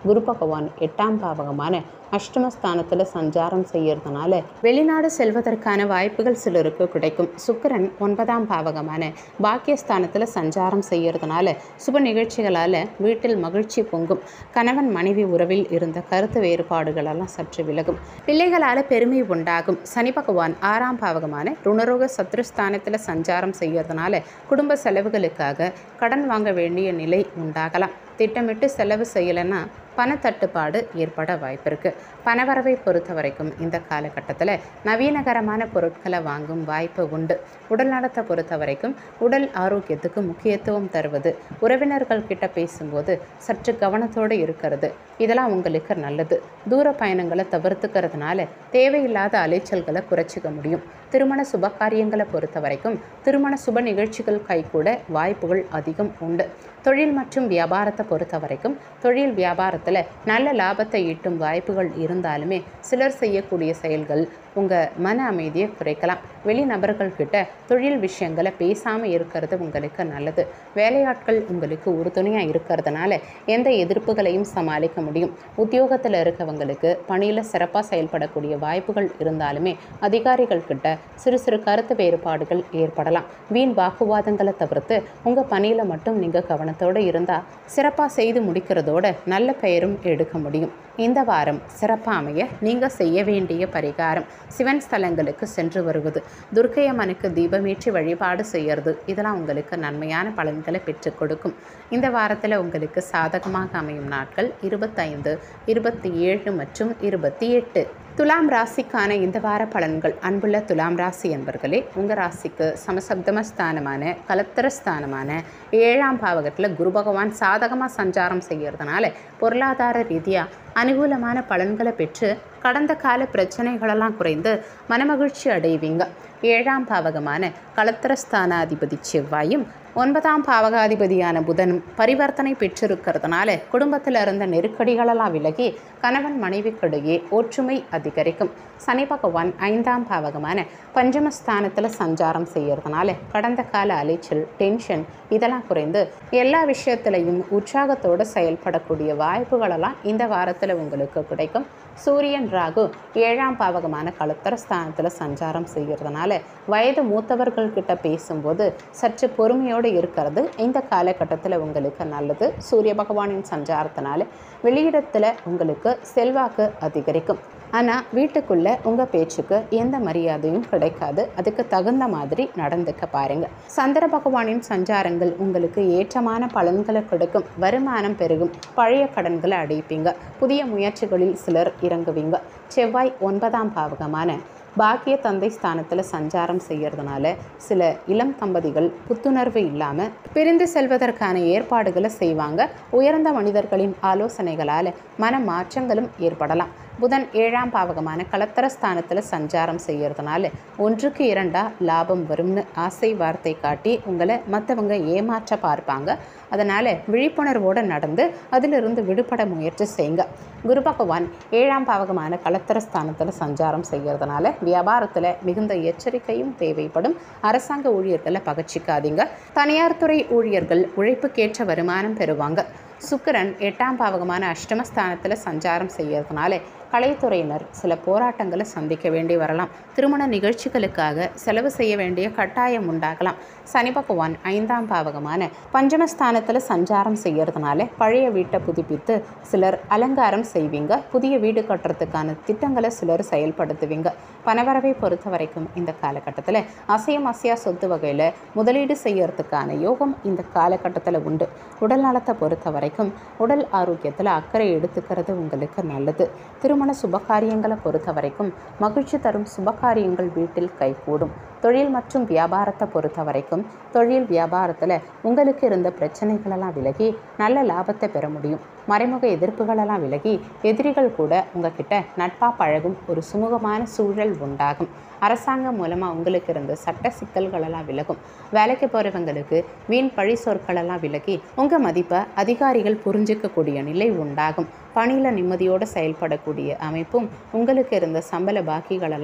குரு பகவான் எட்டாம் பாவகமான அஷ்டமஸ்தானத்தில் சஞ்சாரம் செய்யறதுனால வெளிநாடு செல்வதற்கான வாய்ப்புகள் சிலருக்கு கிடைக்கும் சுக்கிரன் ஒன்பதாம் பாவகமான பாக்கியஸ்தானத்தில் சஞ்சாரம் செய்யறதுனால சுப நிகழ்ச்சிகளால் வீட்டில் மகிழ்ச்சி பொங்கும் கணவன் மனைவி உறவில் இருந்த கருத்து வேறுபாடுகளெல்லாம் சற்று விலகும் பிள்ளைகளால் பெருமை உண்டாகும் சனி பகவான் ஆறாம் பாவகமான ருணரோக சத்ருஸ்தானத்தில் சஞ்சாரம் செய்யறதுனால குடும்ப செலவுகளுக்காக கடன் வாங்க வேண்டிய நிலை உண்டாகலாம் திட்டமிட்டு செலவு செய்யலைன்னா பணத்தட்டுப்பாடு ஏற்பட வாய்ப்பு இருக்குது பணவரவை பொறுத்த வரைக்கும் இந்த காலகட்டத்தில் நவீனகரமான பொருட்களை வாங்கும் வாய்ப்பு உண்டு உடல் நலத்தை பொறுத்த வரைக்கும் உடல் ஆரோக்கியத்துக்கு முக்கியத்துவம் தருவது உறவினர்கள் கிட்ட பேசும்போது சற்று கவனத்தோடு இருக்கிறது இதெல்லாம் உங்களுக்கு நல்லது தூர பயணங்களை தவிர்த்துக்கிறதுனால தேவையில்லாத அலைச்சல்களை குறைச்சிக்க முடியும் திருமண சுபகாரியங்களை பொறுத்த வரைக்கும் திருமண சுப நிகழ்ச்சிகள் கைகூட வாய்ப்புகள் அதிகம் உண்டு தொழில் மற்றும் வியாபாரத்தை பொறுத்த வரைக்கும் தொழில் வியாபாரத்தில் நல்ல லாபத்தை ஈட்டும் வாய்ப்புகள் இருந்தாலுமே சிலர் செய்யக்கூடிய செயல்கள் உங்கள் மன அமைதியை குறைக்கலாம் வெளிநபர்கள் கிட்ட தொழில் விஷயங்களை பேசாமல் இருக்கிறது உங்களுக்கு நல்லது வேலையாட்கள் உங்களுக்கு உறுதுணையாக இருக்கிறதுனால எந்த எதிர்ப்புகளையும் சமாளிக்க முடியும் உத்தியோகத்தில் இருக்கவங்களுக்கு பணியில் சிறப்பாக செயல்படக்கூடிய வாய்ப்புகள் இருந்தாலுமே அதிகாரிகள் கிட்ட சிறு சிறு கருத்து வேறுபாடுகள் ஏற்படலாம் வீண் வாக்குவாதங்களை தவிர்த்து உங்கள் பணியில் மட்டும் நீங்கள் கவனத்தோடு இருந்தால் சிறப்பாக செய்து முடிக்கிறதோட நல்ல பெயரும் எடுக்க முடியும் இந்த வாரம் சிறப்பாக அமைய நீங்கள் செய்ய வேண்டிய பரிகாரம் சிவன் ஸ்தலங்களுக்கு சென்று வருவது துர்க்கை அம்மனுக்கு தீபமேற்றி வழிபாடு செய்யறது இதெல்லாம் உங்களுக்கு நன்மையான பலன்களை பெற்றுக் கொடுக்கும் இந்த வாரத்தில் உங்களுக்கு சாதகமாக அமையும் நாட்கள் இருபத்தைந்து இருபத்தி ஏழு மற்றும் இருபத்தி எட்டு துலாம் ராசிக்கான இந்த வார பலன்கள் அன்புள்ள துலாம் ராசி என்பர்களே உங்கள் ராசிக்கு சமசப்தமஸ்தானமான கலத்திரஸ்தானமான ஏழாம் பாவகத்தில் குரு பகவான் சாதகமாக சஞ்சாரம் செய்யறதுனால பொருளாதார ரீதியாக அனுகூலமான பலன்களை பெற்று கடந்த கால பிரச்சனைகளெல்லாம் குறைந்து மனமகிழ்ச்சி அடைவீங்க ஏழாம் பாவகமான களத்திரஸ்தானாதிபதி செவ்வாயும் ஒன்பதாம் பாவகாதிபதியான புதனும் பரிவர்த்தனை பெற்றிருக்கிறதுனால குடும்பத்தில் இருந்த நெருக்கடிகளெல்லாம் விலகி கணவன் மனைவிக்கிடையே ஒற்றுமை அதிகரிக்கும் சனி பகவான் ஐந்தாம் பாவகமான பஞ்சமஸ்தானத்தில் சஞ்சாரம் செய்யறதுனால கடந்த கால அலைச்சல் டென்ஷன் இதெல்லாம் குறைந்து எல்லா விஷயத்திலையும் உற்சாகத்தோடு செயல்படக்கூடிய வாய்ப்புகளெல்லாம் இந்த வாரத்தில் உங்களுக்கு கிடைக்கும் சூரியன் ராகு ஏழாம் பாவகமான களத்திரஸ்தானத்தில் சஞ்சாரம் செய்கிறதுனால வயது மூத்தவர்கள் கிட்ட பேசும்போது சற்று பொறுமையோடு இருக்கிறது இந்த காலகட்டத்தில் உங்களுக்கு நல்லது சூரிய பகவானின் சஞ்சாரத்தினால வெளியிடத்தில் உங்களுக்கு செல்வாக்கு அதிகரிக்கும் ஆனால் வீட்டுக்குள்ளே உங்கள் பேச்சுக்கு எந்த மரியாதையும் கிடைக்காது அதுக்கு தகுந்த மாதிரி நடந்துக்க பாருங்க சந்திர பகவானின் சஞ்சாரங்கள் உங்களுக்கு ஏற்றமான பலன்களை கொடுக்கும் வருமானம் பெருகும் பழைய கடன்களை அடைப்பீங்க புதிய முயற்சிகளில் சிலர் இறங்குவீங்க செவ்வாய் ஒன்பதாம் பாவகமான பாக்கிய தந்தை ஸ்தானத்தில் சஞ்சாரம் செய்யறதுனால சில இளம் தம்பதிகள் புத்துணர்வு இல்லாமல் பிரிந்து செல்வதற்கான ஏற்பாடுகளை செய்வாங்க உயர்ந்த மனிதர்களின் ஆலோசனைகளால் மன மாற்றங்களும் ஏற்படலாம் புதன் ஏழாம் பாவகமான கலத்தரஸ்தானத்தில் சஞ்சாரம் செய்யறதுனால ஒன்றுக்கு இரண்டா லாபம் வரும்னு ஆசை வார்த்தை காட்டி உங்களை மற்றவங்க ஏமாற்ற பார்ப்பாங்க அதனால் விழிப்புணர்வோடு நடந்து அதிலிருந்து விடுபட முயற்சி செய்யுங்க குரு பகவான் ஏழாம் பாவகமான கலத்தரஸ்தானத்தில் சஞ்சாரம் செய்யறதுனால வியாபாரத்தில் மிகுந்த எச்சரிக்கையும் தேவைப்படும் அரசாங்க ஊழியர்களை பகச்சிக்காதீங்க தனியார் துறை ஊழியர்கள் உழைப்புக்கேற்ற வருமானம் பெறுவாங்க சுக்கிரன் எட்டாம் பாவகமான அஷ்டமஸ்தானத்தில் சஞ்சாரம் செய்யறதுனால கலைத்துறையினர் சில போராட்டங்களை சந்திக்க வேண்டி வரலாம் திருமண நிகழ்ச்சிகளுக்காக செலவு செய்ய வேண்டிய கட்டாயம் உண்டாகலாம் சனி பகவான் ஐந்தாம் பாவகமான பஞ்சமஸ்தானத்தில் சஞ்சாரம் செய்யறதுனால பழைய வீட்டை புதுப்பித்து சிலர் அலங்காரம் செய்வீங்க புதிய வீடு கட்டுறதுக்கான திட்டங்களை சிலர் செயல்படுத்துவீங்க பணவரவை பொறுத்த வரைக்கும் இந்த காலகட்டத்தில் அசையம் அசையா சொத்து வகையில் முதலீடு செய்யறதுக்கான யோகம் இந்த காலகட்டத்தில் உண்டு உடல் நலத்தை பொறுத்த வரைக்கும் உடல் ஆரோக்கியத்தில் அக்கறை எடுத்துக்கிறது உங்களுக்கு நல்லது திருமண சுபகாரியங்களை பொறுத்த வரைக்கும் மகிழ்ச்சி தரும் சுபகாரியங்கள் வீட்டில் கைகூடும் தொழில் மற்றும் வியாபாரத்தை பொறுத்த வரைக்கும் தொழில் வியாபாரத்தில் உங்களுக்கு இருந்த பிரச்சனைகளெல்லாம் விலகி நல்ல லாபத்தை பெற முடியும் மறைமுக எதிர்ப்புகளெல்லாம் விலகி எதிரிகள் கூட உங்ககிட்ட நட்பாக பழகும் ஒரு சுமூகமான சூழல் உண்டாகும் அரசாங்கம் மூலமாக உங்களுக்கு இருந்த சட்ட சிக்கல்களெல்லாம் விலகும் வேலைக்கு போகிறவங்களுக்கு வீண் பழி சொற்களெல்லாம் விலகி உங்கள் மதிப்பை அதிகாரிகள் புரிஞ்சிக்கக்கூடிய நிலை உண்டாகும் பணியில் நிம்மதியோடு செயல்படக்கூடிய அமைப்பும் உங்களுக்கு இருந்த சம்பள பாக்கிகளெல்லாம்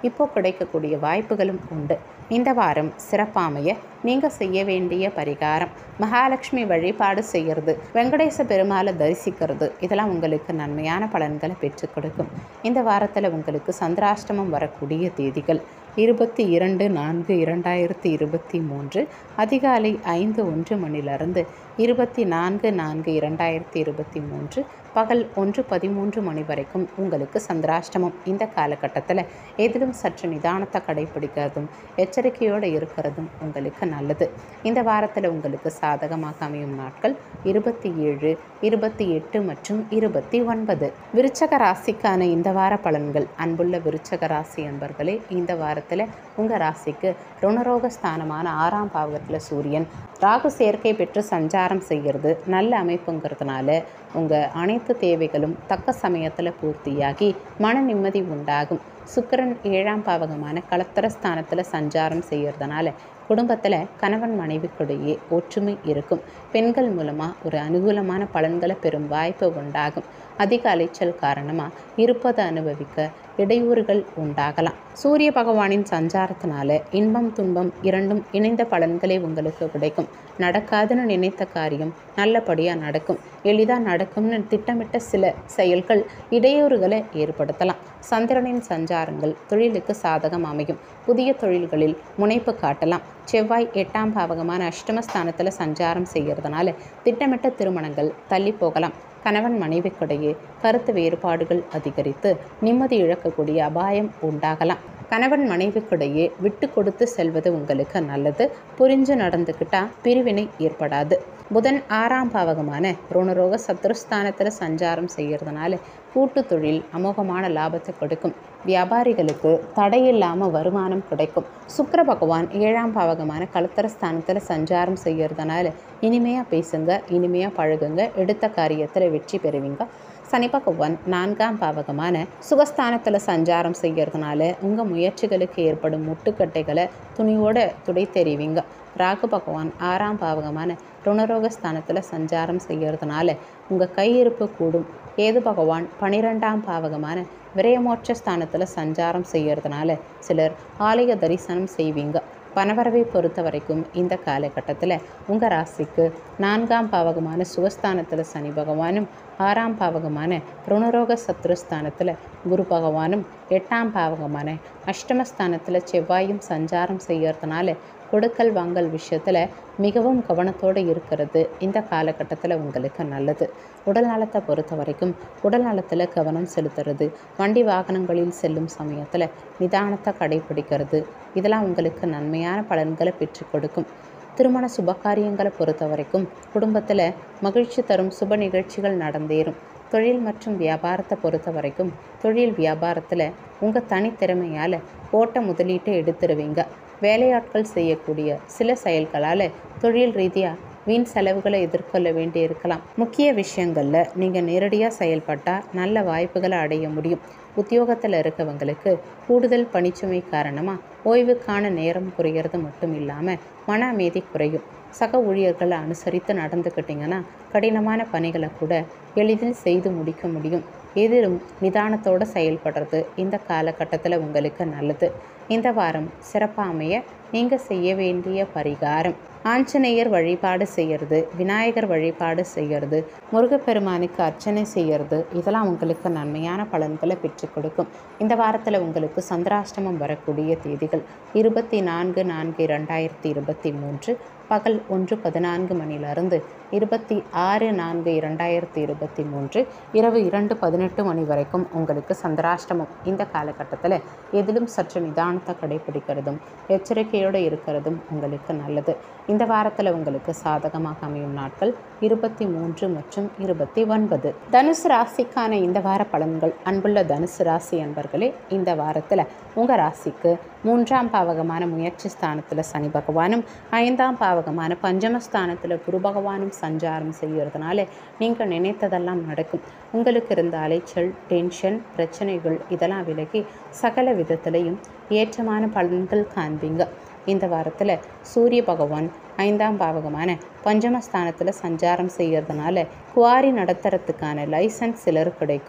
இப்போ கிடைக்கக்கூடிய வாய்ப்புகளும் உண்டு இந்த வாரம் சிறப்பாமைய நீங்கள் செய்ய வேண்டிய பரிகாரம் மகாலட்சுமி வழிபாடு செய்கிறது வெங்கடேச பெருமாளை தரிசிக்கிறது இதெல்லாம் உங்களுக்கு நன்மையான பலன்களை பெற்றுக் கொடுக்கும் இந்த வாரத்தில் உங்களுக்கு சந்திராஷ்டமம் வரக்கூடிய தேதிகள் இருபத்தி இரண்டு நான்கு இரண்டாயிரத்தி இருபத்தி மூன்று அதிகாலை ஐந்து ஒன்று மணிலிருந்து இருபத்தி நான்கு நான்கு இரண்டாயிரத்தி இருபத்தி மூன்று பகல் ஒன்று பதிமூன்று மணி வரைக்கும் உங்களுக்கு சந்திராஷ்டமம் இந்த காலகட்டத்தில் எதிலும் சற்று நிதானத்தை கடைபிடிக்கிறதும் எச்சரிக்கையோடு இருக்கிறதும் உங்களுக்கு நல்லது இந்த வாரத்தில் உங்களுக்கு சாதகமாக அமையும் நாட்கள் இருபத்தி ஏழு இருபத்தி எட்டு மற்றும் இருபத்தி ஒன்பது விருச்சக ராசிக்கான இந்த வார பலன்கள் அன்புள்ள விருச்சக ராசி அன்பர்களே இந்த வாரத்தில் உங்கள் ராசிக்கு ருணரோக ஸ்தானமான ஆறாம் பாவகத்தில் சூரியன் ராகு சேர்க்கை பெற்று சஞ்சாரம் செய்கிறது நல்ல அமைப்புங்கிறதுனால உங்கள் அனைத்து தேவைகளும் தக்க சமயத்தில் பூர்த்தியாகி மன நிம்மதி உண்டாகும் சுக்கிரன் ஏழாம் பாவகமான களத்திர ஸ்தானத்தில் சஞ்சாரம் செய்கிறதுனால குடும்பத்தில் கணவன் மனைவிக்கிடையே ஒற்றுமை இருக்கும் பெண்கள் மூலமாக ஒரு அனுகூலமான பலன்களை பெறும் வாய்ப்பு உண்டாகும் அதிக அலைச்சல் காரணமாக இருப்பதை அனுபவிக்க இடையூறுகள் உண்டாகலாம் சூரிய பகவானின் சஞ்சாரத்தினால இன்பம் துன்பம் இரண்டும் இணைந்த பலன்களே உங்களுக்கு கிடைக்கும் நடக்காதுன்னு நினைத்த காரியம் நல்லபடியாக நடக்கும் எளிதாக நடக்கும்னு திட்டமிட்ட சில செயல்கள் இடையூறுகளை ஏற்படுத்தலாம் சந்திரனின் சஞ்சாரங்கள் தொழிலுக்கு சாதகம் அமையும் புதிய தொழில்களில் முனைப்பு காட்டலாம் செவ்வாய் எட்டாம் பாவகமான அஷ்டமஸ்தானத்தில் சஞ்சாரம் செய்கிறதுனால திட்டமிட்ட திருமணங்கள் தள்ளி போகலாம் கணவன் மனைவிக்கிடையே கருத்து வேறுபாடுகள் அதிகரித்து நிம்மதி இழக்கக்கூடிய அபாயம் உண்டாகலாம் கணவன் மனைவிக்கிடையே விட்டு கொடுத்து செல்வது உங்களுக்கு நல்லது புரிஞ்சு நடந்துக்கிட்டா பிரிவினை ஏற்படாது புதன் ஆறாம் பாவகமான ருணரோக சத்ருஸ்தானத்தில் சஞ்சாரம் செய்கிறதுனால கூட்டு தொழில் அமோகமான லாபத்தை கொடுக்கும் வியாபாரிகளுக்கு தடையில்லாமல் வருமானம் கிடைக்கும் சுக்கர பகவான் ஏழாம் பாவகமான கலத்தர ஸ்தானத்தில் சஞ்சாரம் செய்கிறதுனால இனிமையாக பேசுங்க இனிமையாக பழகுங்க எடுத்த காரியத்தில் வெற்றி பெறுவீங்க சனி பகவான் நான்காம் பாவகமான சுகஸ்தானத்தில் சஞ்சாரம் செய்கிறதுனால உங்கள் முயற்சிகளுக்கு ஏற்படும் முட்டுக்கட்டைகளை துணியோட துடை தெரிவிங்க ராகு பகவான் ஆறாம் பாவகமான ருணரோக ஸ்தானத்தில் சஞ்சாரம் செய்கிறதுனால உங்கள் கையிருப்பு கூடும் கேது பகவான் பனிரெண்டாம் பாவகமான விரயமோட்ச ஸ்தானத்தில் சஞ்சாரம் செய்கிறதுனால சிலர் ஆலய தரிசனம் செய்வீங்க பணவரவை பொறுத்த வரைக்கும் இந்த காலகட்டத்தில் உங்கள் ராசிக்கு நான்காம் பாவகமான சுகஸ்தானத்தில் சனி பகவானும் ஆறாம் பாவகமான ருணரோக சத்ருஸ்தானத்தில் குரு பகவானும் எட்டாம் பாவகமான அஷ்டமஸ்தானத்தில் செவ்வாயும் சஞ்சாரம் செய்யறதுனால கொடுக்கல் வாங்கல் விஷயத்தில் மிகவும் கவனத்தோடு இருக்கிறது இந்த காலகட்டத்தில் உங்களுக்கு நல்லது உடல் நலத்தை பொறுத்த வரைக்கும் உடல் நலத்தில் கவனம் செலுத்துறது வண்டி வாகனங்களில் செல்லும் சமயத்தில் நிதானத்தை கடைபிடிக்கிறது இதெல்லாம் உங்களுக்கு நன்மையான பலன்களை பெற்றுக் கொடுக்கும் திருமண சுபகாரியங்களை பொறுத்த வரைக்கும் குடும்பத்தில் மகிழ்ச்சி தரும் சுப நிகழ்ச்சிகள் நடந்தேறும் தொழில் மற்றும் வியாபாரத்தை பொறுத்த வரைக்கும் தொழில் வியாபாரத்தில் உங்கள் தனித்திறமையால் போட்ட முதலீட்டை எடுத்துருவீங்க வேலையாட்கள் செய்யக்கூடிய சில செயல்களால் தொழில் ரீதியாக வீண் செலவுகளை எதிர்கொள்ள வேண்டி இருக்கலாம் முக்கிய விஷயங்களில் நீங்கள் நேரடியாக செயல்பட்டால் நல்ல வாய்ப்புகளை அடைய முடியும் உத்தியோகத்தில் இருக்கவங்களுக்கு கூடுதல் பணிச்சுமை காரணமாக ஓய்வுக்கான நேரம் குறையிறது மட்டும் இல்லாமல் மன அமைதி குறையும் சக ஊழியர்களை அனுசரித்து நடந்துக்கிட்டிங்கன்னா கடினமான பணிகளை கூட எளிதில் செய்து முடிக்க முடியும் எதிலும் நிதானத்தோடு செயல்படுறது இந்த காலகட்டத்தில் உங்களுக்கு நல்லது இந்த வாரம் சிறப்பாக அமைய நீங்கள் செய்ய வேண்டிய பரிகாரம் ஆஞ்சநேயர் வழிபாடு செய்கிறது விநாயகர் வழிபாடு செய்கிறது முருகப்பெருமானுக்கு அர்ச்சனை செய்கிறது இதெல்லாம் உங்களுக்கு நன்மையான பலன்களை பெற்றுக் கொடுக்கும் இந்த வாரத்தில் உங்களுக்கு சந்திராஷ்டமம் வரக்கூடிய தேதிகள் இருபத்தி நான்கு நான்கு இரண்டாயிரத்தி இருபத்தி மூன்று பகல் ஒன்று பதினான்கு மணிலிருந்து இருபத்தி ஆறு நான்கு இரண்டாயிரத்தி இருபத்தி மூன்று இரவு இரண்டு பதினெட்டு மணி வரைக்கும் உங்களுக்கு சந்திராஷ்டமம் இந்த காலகட்டத்தில் எதிலும் சற்று நிதானத்தை கடைபிடிக்கிறதும் எச்சரிக்கையோடு இருக்கிறதும் உங்களுக்கு நல்லது இந்த வாரத்தில் உங்களுக்கு சாதகமாக அமையும் நாட்கள் இருபத்தி மூன்று மற்றும் இருபத்தி ஒன்பது தனுசு ராசிக்கான இந்த வார பலன்கள் அன்புள்ள தனுசு ராசி அன்பர்களே இந்த வாரத்தில் உங்கள் ராசிக்கு மூன்றாம் பாவகமான முயற்சி ஸ்தானத்தில் சனி பகவானும் ஐந்தாம் பாவகமான பஞ்சமஸ்தானத்தில் குரு பகவானும் சஞ்சாரம் செய்கிறதுனால நீங்கள் நினைத்ததெல்லாம் நடக்கும் உங்களுக்கு இருந்த அலைச்சல் டென்ஷன் பிரச்சனைகள் இதெல்லாம் விலகி சகல விதத்திலையும் ஏற்றமான பலன்கள் காண்பீங்க இந்த வாரத்தில் சூரிய பகவான் ஐந்தாம் பாவகமான பஞ்சமஸ்தானத்தில் சஞ்சாரம் செய்கிறதுனால குவாரி நடத்துறதுக்கான லைசன்ஸ் சிலர் கிடைக்கும்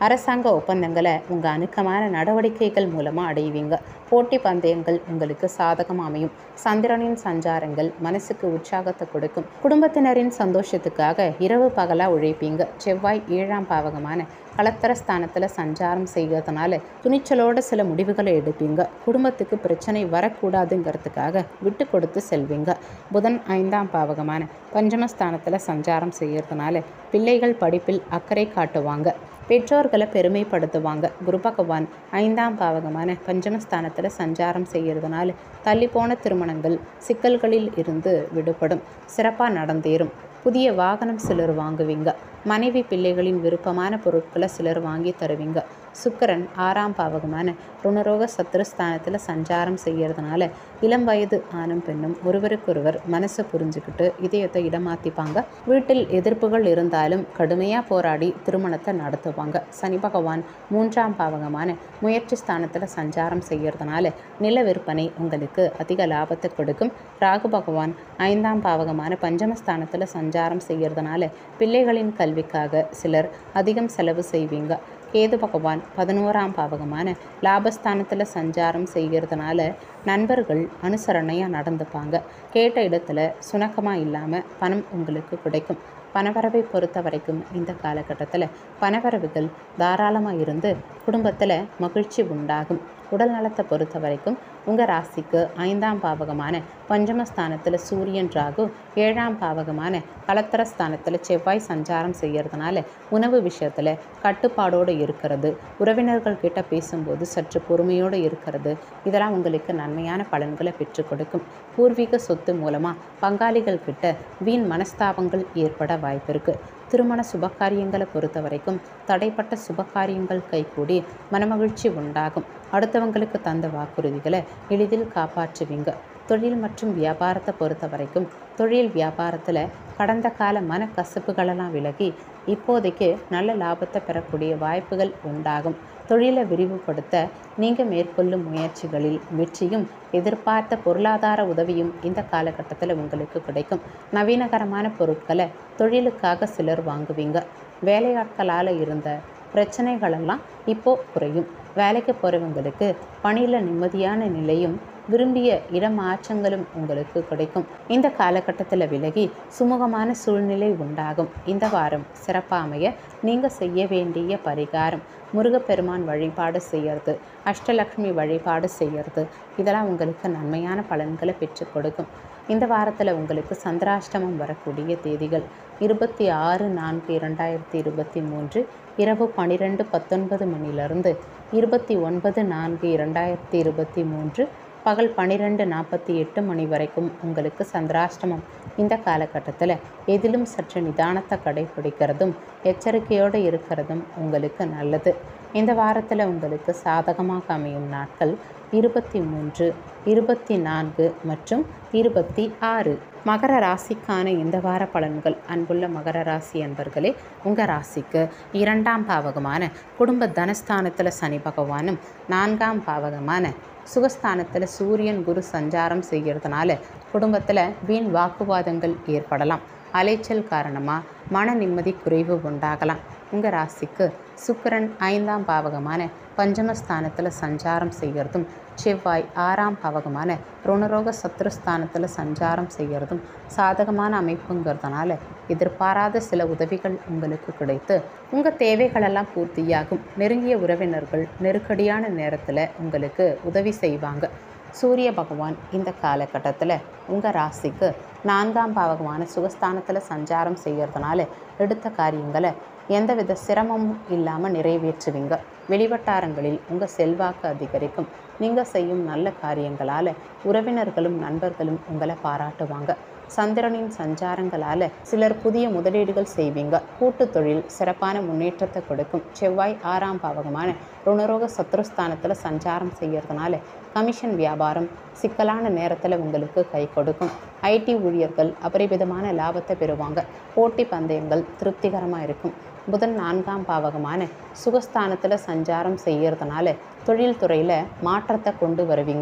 அரசாங்க ஒப்பந்தங்களை உங்கள் அணுக்கமான நடவடிக்கைகள் மூலமாக அடைவீங்க போட்டி பந்தயங்கள் உங்களுக்கு சாதகமாக அமையும் சந்திரனின் சஞ்சாரங்கள் மனசுக்கு உற்சாகத்தை கொடுக்கும் குடும்பத்தினரின் சந்தோஷத்துக்காக இரவு பகலாக உழைப்பீங்க செவ்வாய் ஏழாம் பாவகமான கலத்தரஸ்தானத்தில் சஞ்சாரம் செய்கிறதுனால துணிச்சலோட சில முடிவுகளை எடுப்பீங்க குடும்பத்துக்கு பிரச்சனை வரக்கூடாதுங்கிறதுக்காக விட்டு கொடுத்து செல்வீங்க புதன் ஐந்தாம் பாவகமான பஞ்சமஸ்தானத்தில் சஞ்சாரம் செய்கிறதுனால பிள்ளைகள் படிப்பில் அக்கறை காட்டுவாங்க பெற்றோர்களை பெருமைப்படுத்துவாங்க குரு பகவான் ஐந்தாம் பாவகமான பஞ்சமஸ்தானத்தில் சஞ்சாரம் செய்கிறதுனால தள்ளிப்போன திருமணங்கள் சிக்கல்களில் இருந்து விடுபடும் சிறப்பாக நடந்தேறும் புதிய வாகனம் சிலர் வாங்குவீங்க மனைவி பிள்ளைகளின் விருப்பமான பொருட்களை சிலர் வாங்கி தருவீங்க சுக்கரன் ஆறாம் பாவகமான ருணரோக சத்துருஸ்தானத்தில் சஞ்சாரம் செய்கிறதுனால இளம் வயது ஆணும் பெண்ணும் ஒருவருக்கொருவர் மனசை புரிஞ்சுக்கிட்டு இதயத்தை இடமாற்றிப்பாங்க வீட்டில் எதிர்ப்புகள் இருந்தாலும் கடுமையாக போராடி திருமணத்தை நடத்துவாங்க சனி பகவான் மூன்றாம் பாவகமான முயற்சி ஸ்தானத்தில் சஞ்சாரம் செய்கிறதுனால நில விற்பனை உங்களுக்கு அதிக லாபத்தை கொடுக்கும் ராகு பகவான் ஐந்தாம் பாவகமான பஞ்சமஸ்தானத்தில் சஞ்சாரம் செய்கிறதுனால பிள்ளைகளின் கல்விக்காக சிலர் அதிகம் செலவு செய்வீங்க கேது பகவான் பதினோராம் பாவகமான லாபஸ்தானத்தில் சஞ்சாரம் செய்கிறதுனால நண்பர்கள் அனுசரணையாக நடந்துப்பாங்க கேட்ட இடத்துல சுணக்கமாக இல்லாமல் பணம் உங்களுக்கு கிடைக்கும் பணவரவை பொறுத்த வரைக்கும் இந்த காலகட்டத்தில் பணவரவுகள் தாராளமாக இருந்து குடும்பத்தில் மகிழ்ச்சி உண்டாகும் உடல் நலத்தை பொறுத்த வரைக்கும் உங்கள் ராசிக்கு ஐந்தாம் பாவகமான பஞ்சமஸ்தானத்தில் சூரியன் ராகு ஏழாம் பாவகமான கலத்தரஸ்தானத்தில் செவ்வாய் சஞ்சாரம் செய்கிறதுனால உணவு விஷயத்தில் கட்டுப்பாடோடு இருக்கிறது உறவினர்கள் கிட்ட பேசும்போது சற்று பொறுமையோடு இருக்கிறது இதெல்லாம் உங்களுக்கு நன்மையான பலன்களை பெற்றுக் கொடுக்கும் பூர்வீக சொத்து மூலமாக பங்காளிகள் கிட்ட வீண் மனஸ்தாபங்கள் ஏற்பட வாய்ப்பு இருக்குது திருமண சுபகாரியங்களை பொறுத்த வரைக்கும் தடைப்பட்ட சுபகாரியங்கள் கைகூடி மனமகிழ்ச்சி உண்டாகும் அடுத்தவங்களுக்கு தந்த வாக்குறுதிகளை எளிதில் காப்பாற்றுவீங்க தொழில் மற்றும் வியாபாரத்தை பொறுத்த வரைக்கும் தொழில் வியாபாரத்தில் கடந்த கால மனக்கசப்புகளெல்லாம் விலகி இப்போதைக்கு நல்ல லாபத்தை பெறக்கூடிய வாய்ப்புகள் உண்டாகும் தொழிலை விரிவுபடுத்த நீங்கள் மேற்கொள்ளும் முயற்சிகளில் வெற்றியும் எதிர்பார்த்த பொருளாதார உதவியும் இந்த காலகட்டத்தில் உங்களுக்கு கிடைக்கும் நவீனகரமான பொருட்களை தொழிலுக்காக சிலர் வாங்குவீங்க வேலையாட்களால் இருந்த பிரச்சனைகளெல்லாம் இப்போது குறையும் வேலைக்கு போகிறவங்களுக்கு பணியில் நிம்மதியான நிலையும் விரும்பிய இடமாற்றங்களும் உங்களுக்கு கிடைக்கும் இந்த காலகட்டத்தில் விலகி சுமூகமான சூழ்நிலை உண்டாகும் இந்த வாரம் சிறப்பாக அமைய நீங்கள் செய்ய வேண்டிய பரிகாரம் முருகப்பெருமான் வழிபாடு செய்யறது அஷ்டலக்ஷ்மி வழிபாடு செய்யறது இதெல்லாம் உங்களுக்கு நன்மையான பலன்களை பெற்றுக் கொடுக்கும் இந்த வாரத்தில் உங்களுக்கு சந்திராஷ்டமம் வரக்கூடிய தேதிகள் இருபத்தி ஆறு நான்கு இரண்டாயிரத்தி இருபத்தி மூன்று இரவு பன்னிரெண்டு பத்தொன்பது மணிலிருந்து இருபத்தி ஒன்பது நான்கு இரண்டாயிரத்தி இருபத்தி மூன்று பகல் பன்னிரெண்டு நாற்பத்தி எட்டு மணி வரைக்கும் உங்களுக்கு சந்திராஷ்டமம் இந்த காலகட்டத்தில் எதிலும் சற்று நிதானத்தை கடைபிடிக்கிறதும் எச்சரிக்கையோடு இருக்கிறதும் உங்களுக்கு நல்லது இந்த வாரத்தில் உங்களுக்கு சாதகமாக அமையும் நாட்கள் இருபத்தி மூன்று இருபத்தி நான்கு மற்றும் இருபத்தி ஆறு மகர ராசிக்கான இந்த வார பலன்கள் அன்புள்ள மகர ராசி அன்பர்களே உங்கள் ராசிக்கு இரண்டாம் பாவகமான குடும்ப தனஸ்தானத்தில் சனி பகவானும் நான்காம் பாவகமான சுகஸ்தானத்தில் சூரியன் குரு சஞ்சாரம் செய்கிறதுனால குடும்பத்தில் வீண் வாக்குவாதங்கள் ஏற்படலாம் அலைச்சல் காரணமாக மன நிம்மதி குறைவு உண்டாகலாம் உங்கள் ராசிக்கு சுக்கிரன் ஐந்தாம் பாவகமான பஞ்சமஸ்தானத்தில் சஞ்சாரம் செய்கிறதும் செவ்வாய் ஆறாம் பாவகமான ருணரோக சத்ருஸ்தானத்தில் சஞ்சாரம் செய்கிறதும் சாதகமான அமைப்புங்கிறதுனால எதிர்பாராத சில உதவிகள் உங்களுக்கு கிடைத்து உங்கள் தேவைகளெல்லாம் பூர்த்தியாகும் நெருங்கிய உறவினர்கள் நெருக்கடியான நேரத்தில் உங்களுக்கு உதவி செய்வாங்க சூரிய பகவான் இந்த காலகட்டத்தில் உங்கள் ராசிக்கு நான்காம் பாவகமான சுகஸ்தானத்தில் சஞ்சாரம் செய்கிறதுனால எடுத்த காரியங்களை எந்தவித சிரமமும் இல்லாமல் நிறைவேற்றுவீங்க வெளிவட்டாரங்களில் உங்கள் செல்வாக்கு அதிகரிக்கும் நீங்கள் செய்யும் நல்ல காரியங்களால் உறவினர்களும் நண்பர்களும் உங்களை பாராட்டுவாங்க சந்திரனின் சஞ்சாரங்களால் சிலர் புதிய முதலீடுகள் செய்வீங்க கூட்டு தொழில் சிறப்பான முன்னேற்றத்தை கொடுக்கும் செவ்வாய் ஆறாம் பாவகமான ருணரோக சத்ருஸ்தானத்தில் சஞ்சாரம் செய்யறதுனால கமிஷன் வியாபாரம் சிக்கலான நேரத்தில் உங்களுக்கு கை கொடுக்கும் ஐடி ஊழியர்கள் அபரிவிதமான லாபத்தை பெறுவாங்க போட்டி பந்தயங்கள் திருப்திகரமாக இருக்கும் புதன் நான்காம் பாவகமான சுகஸ்தானத்தில் சஞ்சாரம் செய்யறதுனால தொழில் துறையில் மாற்றத்தை கொண்டு வருவீங்க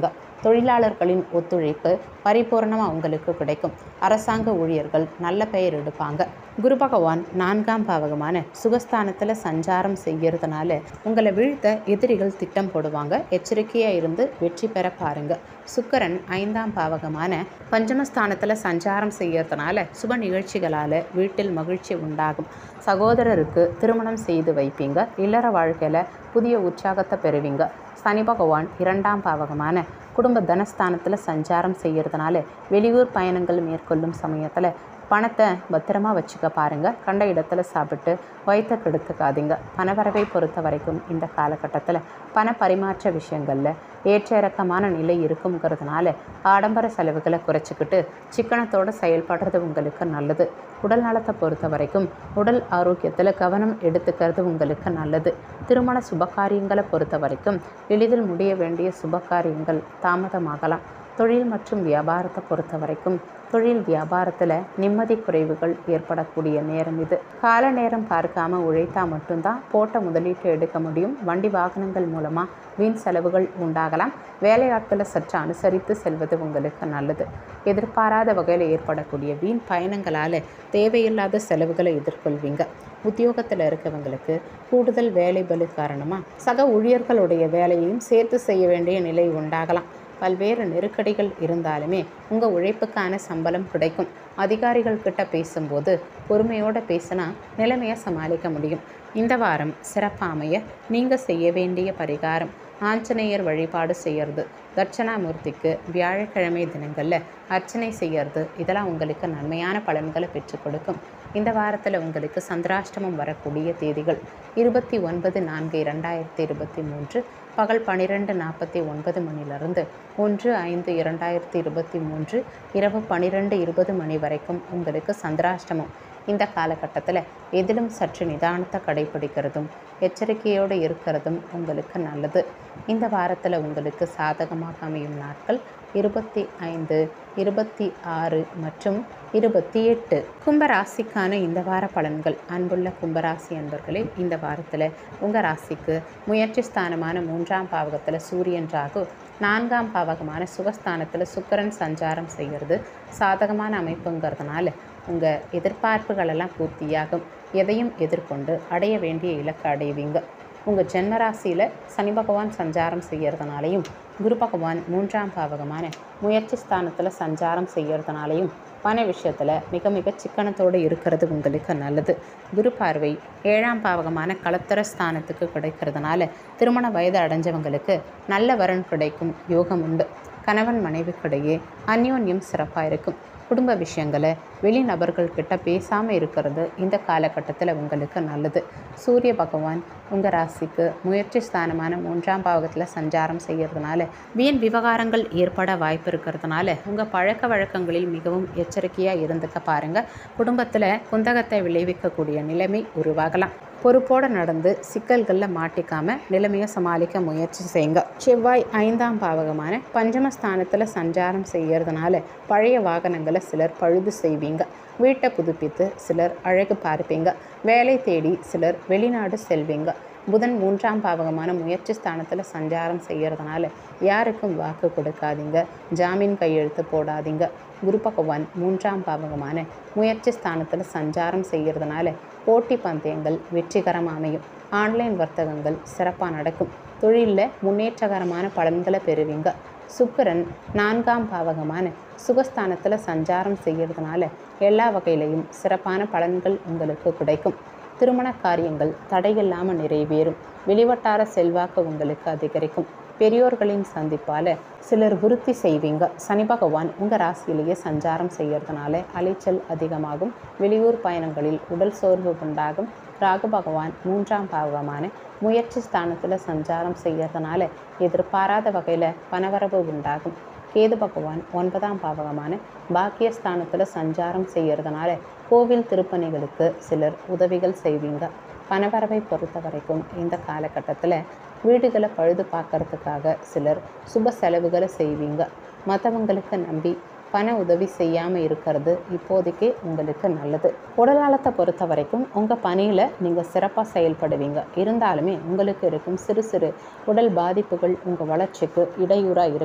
தொழிலாளர்களின் ஒத்துழைப்பு பரிபூர்ணமாக உங்களுக்கு கிடைக்கும் அரசாங்க ஊழியர்கள் நல்ல பெயர் எடுப்பாங்க குரு பகவான் நான்காம் பாவகமான சுகஸ்தானத்தில் சஞ்சாரம் செய்யறதுனால உங்களை வீழ்த்த எதிரிகள் திட்டம் போடுவாங்க எச்சரிக்கையாக இருந்து வெற்றி பெற பாருங்க சுக்கரன் ஐந்தாம் பாவகமான பஞ்சமஸ்தானத்தில் சஞ்சாரம் செய்யறதுனால சுப நிகழ்ச்சிகளால் வீட்டில் மகிழ்ச்சி உண்டாகும் சகோதரருக்கு திருமணம் செய்து வைப்பீங்க இல்லற வாழ்க்கையில் புதிய உற்சாகத்தை பெறுவீங்க சனி பகவான் இரண்டாம் பாவகமான குடும்ப தனஸ்தானத்தில் சஞ்சாரம் செய்யறதுனால வெளியூர் பயணங்கள் மேற்கொள்ளும் சமயத்தில் பணத்தை பத்திரமா வச்சுக்க பாருங்க கண்ட இடத்துல சாப்பிட்டு வயிற்ற கெடுத்துக்காதீங்க பணவரவை பொறுத்த வரைக்கும் இந்த காலகட்டத்தில் பண பரிமாற்ற விஷயங்களில் ஏற்ற இறக்கமான நிலை இருக்குங்கிறதுனால ஆடம்பர செலவுகளை குறைச்சிக்கிட்டு சிக்கனத்தோடு செயல்படுறது உங்களுக்கு நல்லது உடல் நலத்தை பொறுத்த வரைக்கும் உடல் ஆரோக்கியத்தில் கவனம் எடுத்துக்கிறது உங்களுக்கு நல்லது திருமண சுபகாரியங்களை பொறுத்த வரைக்கும் எளிதில் முடிய வேண்டிய சுபகாரியங்கள் தாமதமாகலாம் தொழில் மற்றும் வியாபாரத்தை பொறுத்த வரைக்கும் தொழில் வியாபாரத்தில் நிம்மதி குறைவுகள் ஏற்படக்கூடிய நேரம் இது கால நேரம் பார்க்காம உழைத்தா மட்டும்தான் போட்ட முதலீட்டு எடுக்க முடியும் வண்டி வாகனங்கள் மூலமாக வீண் செலவுகள் உண்டாகலாம் வேலையாட்களை சற்று அனுசரித்து செல்வது உங்களுக்கு நல்லது எதிர்பாராத வகையில் ஏற்படக்கூடிய வீண் பயணங்களால் தேவையில்லாத செலவுகளை எதிர்கொள்வீங்க உத்தியோகத்தில் இருக்கவங்களுக்கு கூடுதல் வேலை பலு காரணமாக சக ஊழியர்களுடைய வேலையையும் சேர்த்து செய்ய வேண்டிய நிலை உண்டாகலாம் பல்வேறு நெருக்கடிகள் இருந்தாலுமே உங்கள் உழைப்புக்கான சம்பளம் கிடைக்கும் அதிகாரிகள் கிட்ட பேசும்போது பொறுமையோடு பேசினா நிலைமையை சமாளிக்க முடியும் இந்த வாரம் சிறப்பாக அமைய நீங்கள் செய்ய வேண்டிய பரிகாரம் ஆஞ்சநேயர் வழிபாடு செய்யறது தட்சணாமூர்த்திக்கு வியாழக்கிழமை தினங்களில் அர்ச்சனை செய்யறது இதெல்லாம் உங்களுக்கு நன்மையான பலன்களை பெற்றுக் கொடுக்கும் இந்த வாரத்தில் உங்களுக்கு சந்திராஷ்டமம் வரக்கூடிய தேதிகள் இருபத்தி ஒன்பது நான்கு இரண்டாயிரத்தி இருபத்தி மூன்று பகல் பன்னிரெண்டு நாற்பத்தி ஒன்பது மணிலிருந்து ஒன்று ஐந்து இரண்டாயிரத்தி இருபத்தி மூன்று இரவு பன்னிரெண்டு இருபது மணி வரைக்கும் உங்களுக்கு சந்திராஷ்டமம் இந்த காலகட்டத்தில் எதிலும் சற்று நிதானத்தை கடைபிடிக்கிறதும் எச்சரிக்கையோடு இருக்கிறதும் உங்களுக்கு நல்லது இந்த வாரத்தில் உங்களுக்கு சாதகமாக அமையும் நாட்கள் இருபத்தி ஐந்து இருபத்தி ஆறு மற்றும் இருபத்தி எட்டு கும்பராசிக்கான இந்த வார பலன்கள் அன்புள்ள கும்பராசி அன்பர்களே இந்த வாரத்தில் உங்கள் ராசிக்கு முயற்சி ஸ்தானமான மூன்றாம் பாவகத்தில் சூரியன் ராகு நான்காம் பாவகமான சுகஸ்தானத்தில் சுக்கிரன் சஞ்சாரம் செய்கிறது சாதகமான அமைப்புங்கிறதுனால உங்கள் எதிர்பார்ப்புகளெல்லாம் பூர்த்தியாகும் எதையும் எதிர்கொண்டு அடைய வேண்டிய இலக்கு அடைவீங்க உங்கள் ஜென்மராசியில் சனி பகவான் சஞ்சாரம் செய்யறதுனாலையும் குரு பகவான் மூன்றாம் பாவகமான முயற்சி ஸ்தானத்தில் சஞ்சாரம் செய்யறதுனாலையும் பண விஷயத்தில் மிக மிக சிக்கனத்தோடு இருக்கிறது உங்களுக்கு நல்லது குரு பார்வை ஏழாம் பாவகமான களத்திர ஸ்தானத்துக்கு கிடைக்கிறதுனால திருமண வயது அடைஞ்சவங்களுக்கு நல்ல வரன் கிடைக்கும் யோகம் உண்டு கணவன் மனைவிக்கிடையே அந்யோன்யம் சிறப்பாக இருக்கும் குடும்ப விஷயங்களை வெளிநபர்கள் கிட்ட பேசாமல் இருக்கிறது இந்த காலகட்டத்தில் உங்களுக்கு நல்லது சூரிய பகவான் உங்கள் ராசிக்கு முயற்சி ஸ்தானமான மூன்றாம் பாவகத்தில் சஞ்சாரம் செய்யறதுனால வீண் விவகாரங்கள் ஏற்பட வாய்ப்பு இருக்கிறதுனால உங்கள் பழக்க வழக்கங்களில் மிகவும் எச்சரிக்கையாக இருந்துக்க பாருங்கள் குடும்பத்தில் குந்தகத்தை விளைவிக்கக்கூடிய நிலைமை உருவாகலாம் பொறுப்போடு நடந்து சிக்கல்களில் மாட்டிக்காம நிலைமையை சமாளிக்க முயற்சி செய்யுங்க செவ்வாய் ஐந்தாம் பாவகமான பஞ்சமஸ்தானத்தில் சஞ்சாரம் செய்யறதுனால பழைய வாகனங்களை சிலர் பழுது செய்வீங்க வீட்டை புதுப்பித்து சிலர் அழகு பார்ப்பீங்க வேலை தேடி சிலர் வெளிநாடு செல்வீங்க புதன் மூன்றாம் பாவகமான முயற்சி ஸ்தானத்தில் சஞ்சாரம் செய்யறதுனால யாருக்கும் வாக்கு கொடுக்காதீங்க ஜாமீன் கையெழுத்து போடாதீங்க குரு பகவான் மூன்றாம் பாவகமான முயற்சி ஸ்தானத்தில் சஞ்சாரம் செய்யறதுனால போட்டி பந்தயங்கள் வெற்றிகரமாக அமையும் ஆன்லைன் வர்த்தகங்கள் சிறப்பாக நடக்கும் தொழிலில் முன்னேற்றகரமான பலன்களை பெறுவீங்க சுக்கிரன் நான்காம் பாவகமான சுகஸ்தானத்தில் சஞ்சாரம் செய்யறதுனால எல்லா வகையிலையும் சிறப்பான பலன்கள் உங்களுக்கு கிடைக்கும் திருமண காரியங்கள் தடையில்லாமல் நிறைவேறும் வெளிவட்டார செல்வாக்கு உங்களுக்கு அதிகரிக்கும் பெரியோர்களின் சந்திப்பால் சிலர் விருத்தி செய்வீங்க சனி பகவான் உங்கள் ராசியிலேயே சஞ்சாரம் செய்யறதுனால அலைச்சல் அதிகமாகும் வெளியூர் பயணங்களில் உடல் சோர்வு உண்டாகும் ராகு பகவான் மூன்றாம் பாவகமான முயற்சி ஸ்தானத்தில் சஞ்சாரம் செய்யறதுனால எதிர்பாராத வகையில் பணவரவு உண்டாகும் கேது பகவான் ஒன்பதாம் பாவகமான பாக்கியஸ்தானத்தில் சஞ்சாரம் செய்யறதுனால கோவில் திருப்பணிகளுக்கு சிலர் உதவிகள் செய்வீங்க பணவரவை பொறுத்த வரைக்கும் இந்த காலகட்டத்தில் வீடுகளை பழுது பார்க்கறதுக்காக சிலர் சுப செலவுகளை செய்வீங்க மற்றவங்களுக்கு நம்பி பண உதவி செய்யாமல் இருக்கிறது இப்போதைக்கு உங்களுக்கு நல்லது உடல்நலத்தை பொறுத்த வரைக்கும் உங்கள் பணியில் நீங்கள் சிறப்பாக செயல்படுவீங்க இருந்தாலுமே உங்களுக்கு இருக்கும் சிறு சிறு உடல் பாதிப்புகள் உங்கள் வளர்ச்சிக்கு இடையூறாக இருக்கும்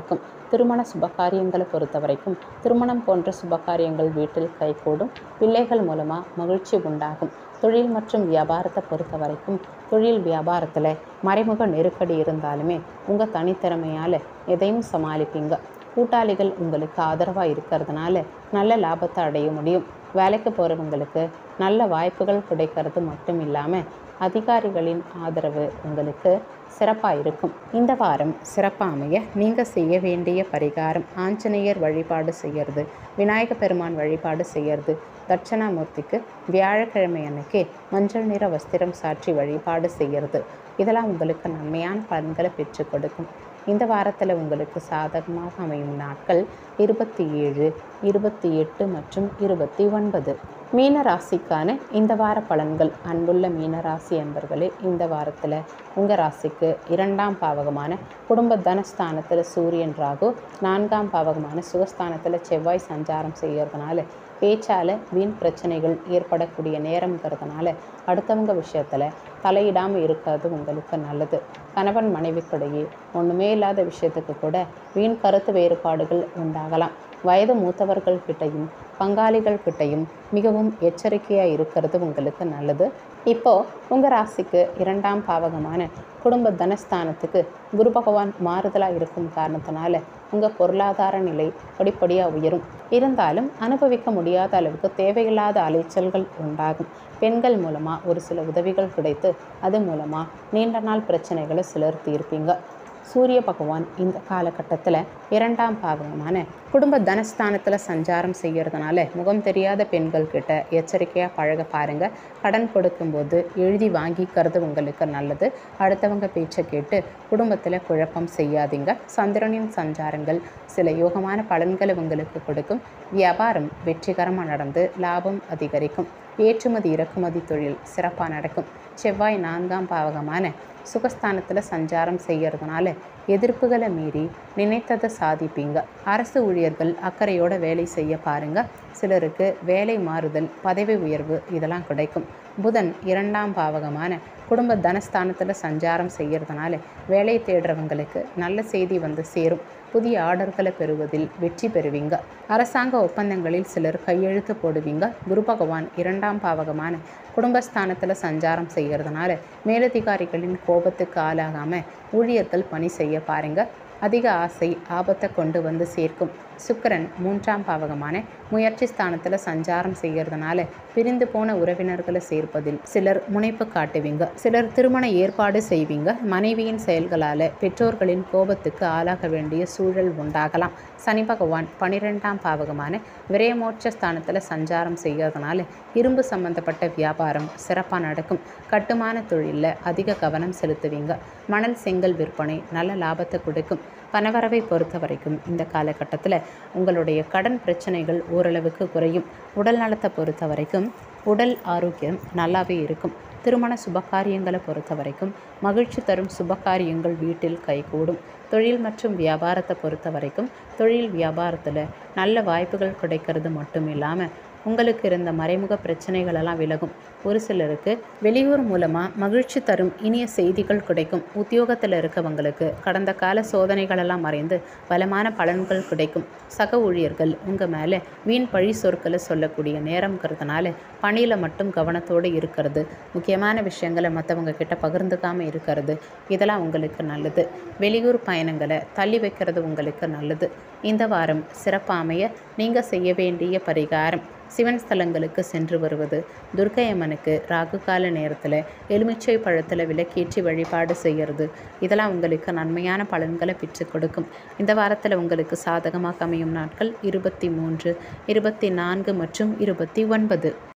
திருமண சுபகாரியங்களை பொறுத்த வரைக்கும் திருமணம் போன்ற சுபகாரியங்கள் வீட்டில் கைகூடும் பிள்ளைகள் மூலமாக மகிழ்ச்சி உண்டாகும் தொழில் மற்றும் வியாபாரத்தை பொறுத்த வரைக்கும் தொழில் வியாபாரத்தில் மறைமுக நெருக்கடி இருந்தாலுமே உங்கள் தனித்திறமையால் எதையும் சமாளிப்பீங்க கூட்டாளிகள் உங்களுக்கு ஆதரவாக இருக்கிறதுனால நல்ல லாபத்தை அடைய முடியும் வேலைக்கு போகிறவங்களுக்கு நல்ல வாய்ப்புகள் கிடைக்கிறது மட்டும் இல்லாமல் அதிகாரிகளின் ஆதரவு உங்களுக்கு சிறப்பாக இருக்கும் இந்த வாரம் சிறப்பாக அமைய நீங்கள் செய்ய வேண்டிய பரிகாரம் ஆஞ்சநேயர் வழிபாடு செய்கிறது விநாயக பெருமான் வழிபாடு செய்கிறது தட்சணாமூர்த்திக்கு வியாழக்கிழமை அன்னைக்கு மஞ்சள் நிற வஸ்திரம் சாற்றி வழிபாடு செய்கிறது இதெல்லாம் உங்களுக்கு நன்மையான பலன்களை பெற்றுக் கொடுக்கும் இந்த வாரத்தில் உங்களுக்கு சாதகமாக அமையும் நாட்கள் இருபத்தி ஏழு இருபத்தி எட்டு மற்றும் இருபத்தி ஒன்பது மீன ராசிக்கான இந்த வார பலன்கள் அன்புள்ள மீன ராசி அன்பர்களே இந்த வாரத்தில் உங்கள் ராசிக்கு இரண்டாம் பாவகமான குடும்ப தனஸ்தானத்தில் சூரியன் ராகு நான்காம் பாவகமான சுகஸ்தானத்தில் செவ்வாய் சஞ்சாரம் செய்யறதுனால பேச்சால் வீண் பிரச்சனைகள் ஏற்படக்கூடிய நேரம்ங்கிறதுனால அடுத்தவங்க விஷயத்தில் தலையிடாமல் இருக்கிறது உங்களுக்கு நல்லது கணவன் மனைவிக்கிடையே ஒன்றுமே இல்லாத விஷயத்துக்கு கூட வீண் கருத்து வேறுபாடுகள் உண்டாகலாம் வயது மூத்தவர்கள் கிட்டையும் பங்காளிகள் கிட்டையும் மிகவும் எச்சரிக்கையாக இருக்கிறது உங்களுக்கு நல்லது இப்போது உங்கள் ராசிக்கு இரண்டாம் பாவகமான குடும்ப தனஸ்தானத்துக்கு குரு பகவான் மாறுதலாக இருக்கும் காரணத்தினால உங்கள் பொருளாதார நிலை படிப்படியாக உயரும் இருந்தாலும் அனுபவிக்க முடியாத அளவுக்கு தேவையில்லாத அலைச்சல்கள் உண்டாகும் பெண்கள் மூலமாக ஒரு சில உதவிகள் கிடைத்து அது மூலமாக நீண்ட நாள் பிரச்சனைகளை சிலர் தீர்ப்பீங்க சூரிய பகவான் இந்த காலகட்டத்தில் இரண்டாம் பாவகமான குடும்ப தனஸ்தானத்தில் சஞ்சாரம் செய்கிறதுனால முகம் தெரியாத பெண்கள் கிட்ட எச்சரிக்கையாக பழக பாருங்கள் கடன் கொடுக்கும்போது எழுதி வாங்கிக்கிறது உங்களுக்கு நல்லது அடுத்தவங்க பேச்சை கேட்டு குடும்பத்தில் குழப்பம் செய்யாதீங்க சந்திரனின் சஞ்சாரங்கள் சில யோகமான பலன்களை உங்களுக்கு கொடுக்கும் வியாபாரம் வெற்றிகரமாக நடந்து லாபம் அதிகரிக்கும் ஏற்றுமதி இறக்குமதி தொழில் சிறப்பாக நடக்கும் செவ்வாய் நான்காம் பாவகமான சுகஸ்தானத்தில் சஞ்சாரம் செய்கிறதுனால எதிர்ப்புகளை மீறி நினைத்ததை சாதிப்பீங்க அரசு ஊழியர்கள் அக்கறையோட வேலை செய்ய பாருங்க சிலருக்கு வேலை மாறுதல் பதவி உயர்வு இதெல்லாம் கிடைக்கும் புதன் இரண்டாம் பாவகமான குடும்ப தனஸ்தானத்தில் சஞ்சாரம் செய்கிறதுனால வேலை தேடுறவங்களுக்கு நல்ல செய்தி வந்து சேரும் புதிய ஆர்டர்களை பெறுவதில் வெற்றி பெறுவீங்க அரசாங்க ஒப்பந்தங்களில் சிலர் கையெழுத்து போடுவீங்க குரு பகவான் இரண்டாம் பாவகமான குடும்பஸ்தானத்தில் சஞ்சாரம் செய்கிறதுனால மேலதிகாரிகளின் கோபத்துக்கு ஆளாகாமல் ஊழியர்கள் பணி செய்ய பாருங்க அதிக ஆசை ஆபத்தை கொண்டு வந்து சேர்க்கும் சுக்கிரன் மூன்றாம் பாவகமான முயற்சி ஸ்தானத்தில் சஞ்சாரம் செய்கிறதுனால பிரிந்து போன உறவினர்களை சேர்ப்பதில் சிலர் முனைப்பு காட்டுவீங்க சிலர் திருமண ஏற்பாடு செய்வீங்க மனைவியின் செயல்களால் பெற்றோர்களின் கோபத்துக்கு ஆளாக வேண்டிய சூழல் உண்டாகலாம் சனி பகவான் பனிரெண்டாம் பாவகமான விரயமோட்ச ஸ்தானத்தில் சஞ்சாரம் செய்கிறதுனால இரும்பு சம்பந்தப்பட்ட வியாபாரம் சிறப்பாக நடக்கும் கட்டுமான தொழிலில் அதிக கவனம் செலுத்துவீங்க மணல் செங்கல் விற்பனை நல்ல லாபத்தை கொடுக்கும் பணவரவை பொறுத்த வரைக்கும் இந்த காலகட்டத்தில் உங்களுடைய கடன் பிரச்சனைகள் ஓரளவுக்கு குறையும் உடல் நலத்தை பொறுத்த வரைக்கும் உடல் ஆரோக்கியம் நல்லாவே இருக்கும் திருமண சுபகாரியங்களை பொறுத்த வரைக்கும் மகிழ்ச்சி தரும் சுபகாரியங்கள் வீட்டில் கைகூடும் தொழில் மற்றும் வியாபாரத்தை பொறுத்த வரைக்கும் தொழில் வியாபாரத்தில் நல்ல வாய்ப்புகள் கிடைக்கிறது மட்டும் இல்லாமல் உங்களுக்கு இருந்த மறைமுக பிரச்சனைகளெல்லாம் விலகும் ஒரு சிலருக்கு வெளியூர் மூலமாக மகிழ்ச்சி தரும் இனிய செய்திகள் கிடைக்கும் உத்தியோகத்தில் இருக்கவங்களுக்கு கடந்த கால சோதனைகளெல்லாம் மறைந்து பலமான பலன்கள் கிடைக்கும் சக ஊழியர்கள் உங்கள் மேலே வீண் பழி சொற்களை சொல்லக்கூடிய நேரம்ங்கிறதுனால பணியில் மட்டும் கவனத்தோடு இருக்கிறது முக்கியமான விஷயங்களை மற்றவங்க கிட்ட பகிர்ந்துக்காமல் இருக்கிறது இதெல்லாம் உங்களுக்கு நல்லது வெளியூர் பயணங்களை தள்ளி வைக்கிறது உங்களுக்கு நல்லது இந்த வாரம் சிறப்பாக அமைய நீங்கள் செய்ய வேண்டிய பரிகாரம் சிவன் ஸ்தலங்களுக்கு சென்று வருவது துர்க்கை அம்மனுக்கு ராகு கால நேரத்தில் எலுமிச்சை பழத்தில் விளக்கேற்றி வழிபாடு செய்கிறது இதெல்லாம் உங்களுக்கு நன்மையான பலன்களை பெற்றுக் கொடுக்கும் இந்த வாரத்தில் உங்களுக்கு சாதகமாக அமையும் நாட்கள் இருபத்தி மூன்று இருபத்தி நான்கு மற்றும் இருபத்தி ஒன்பது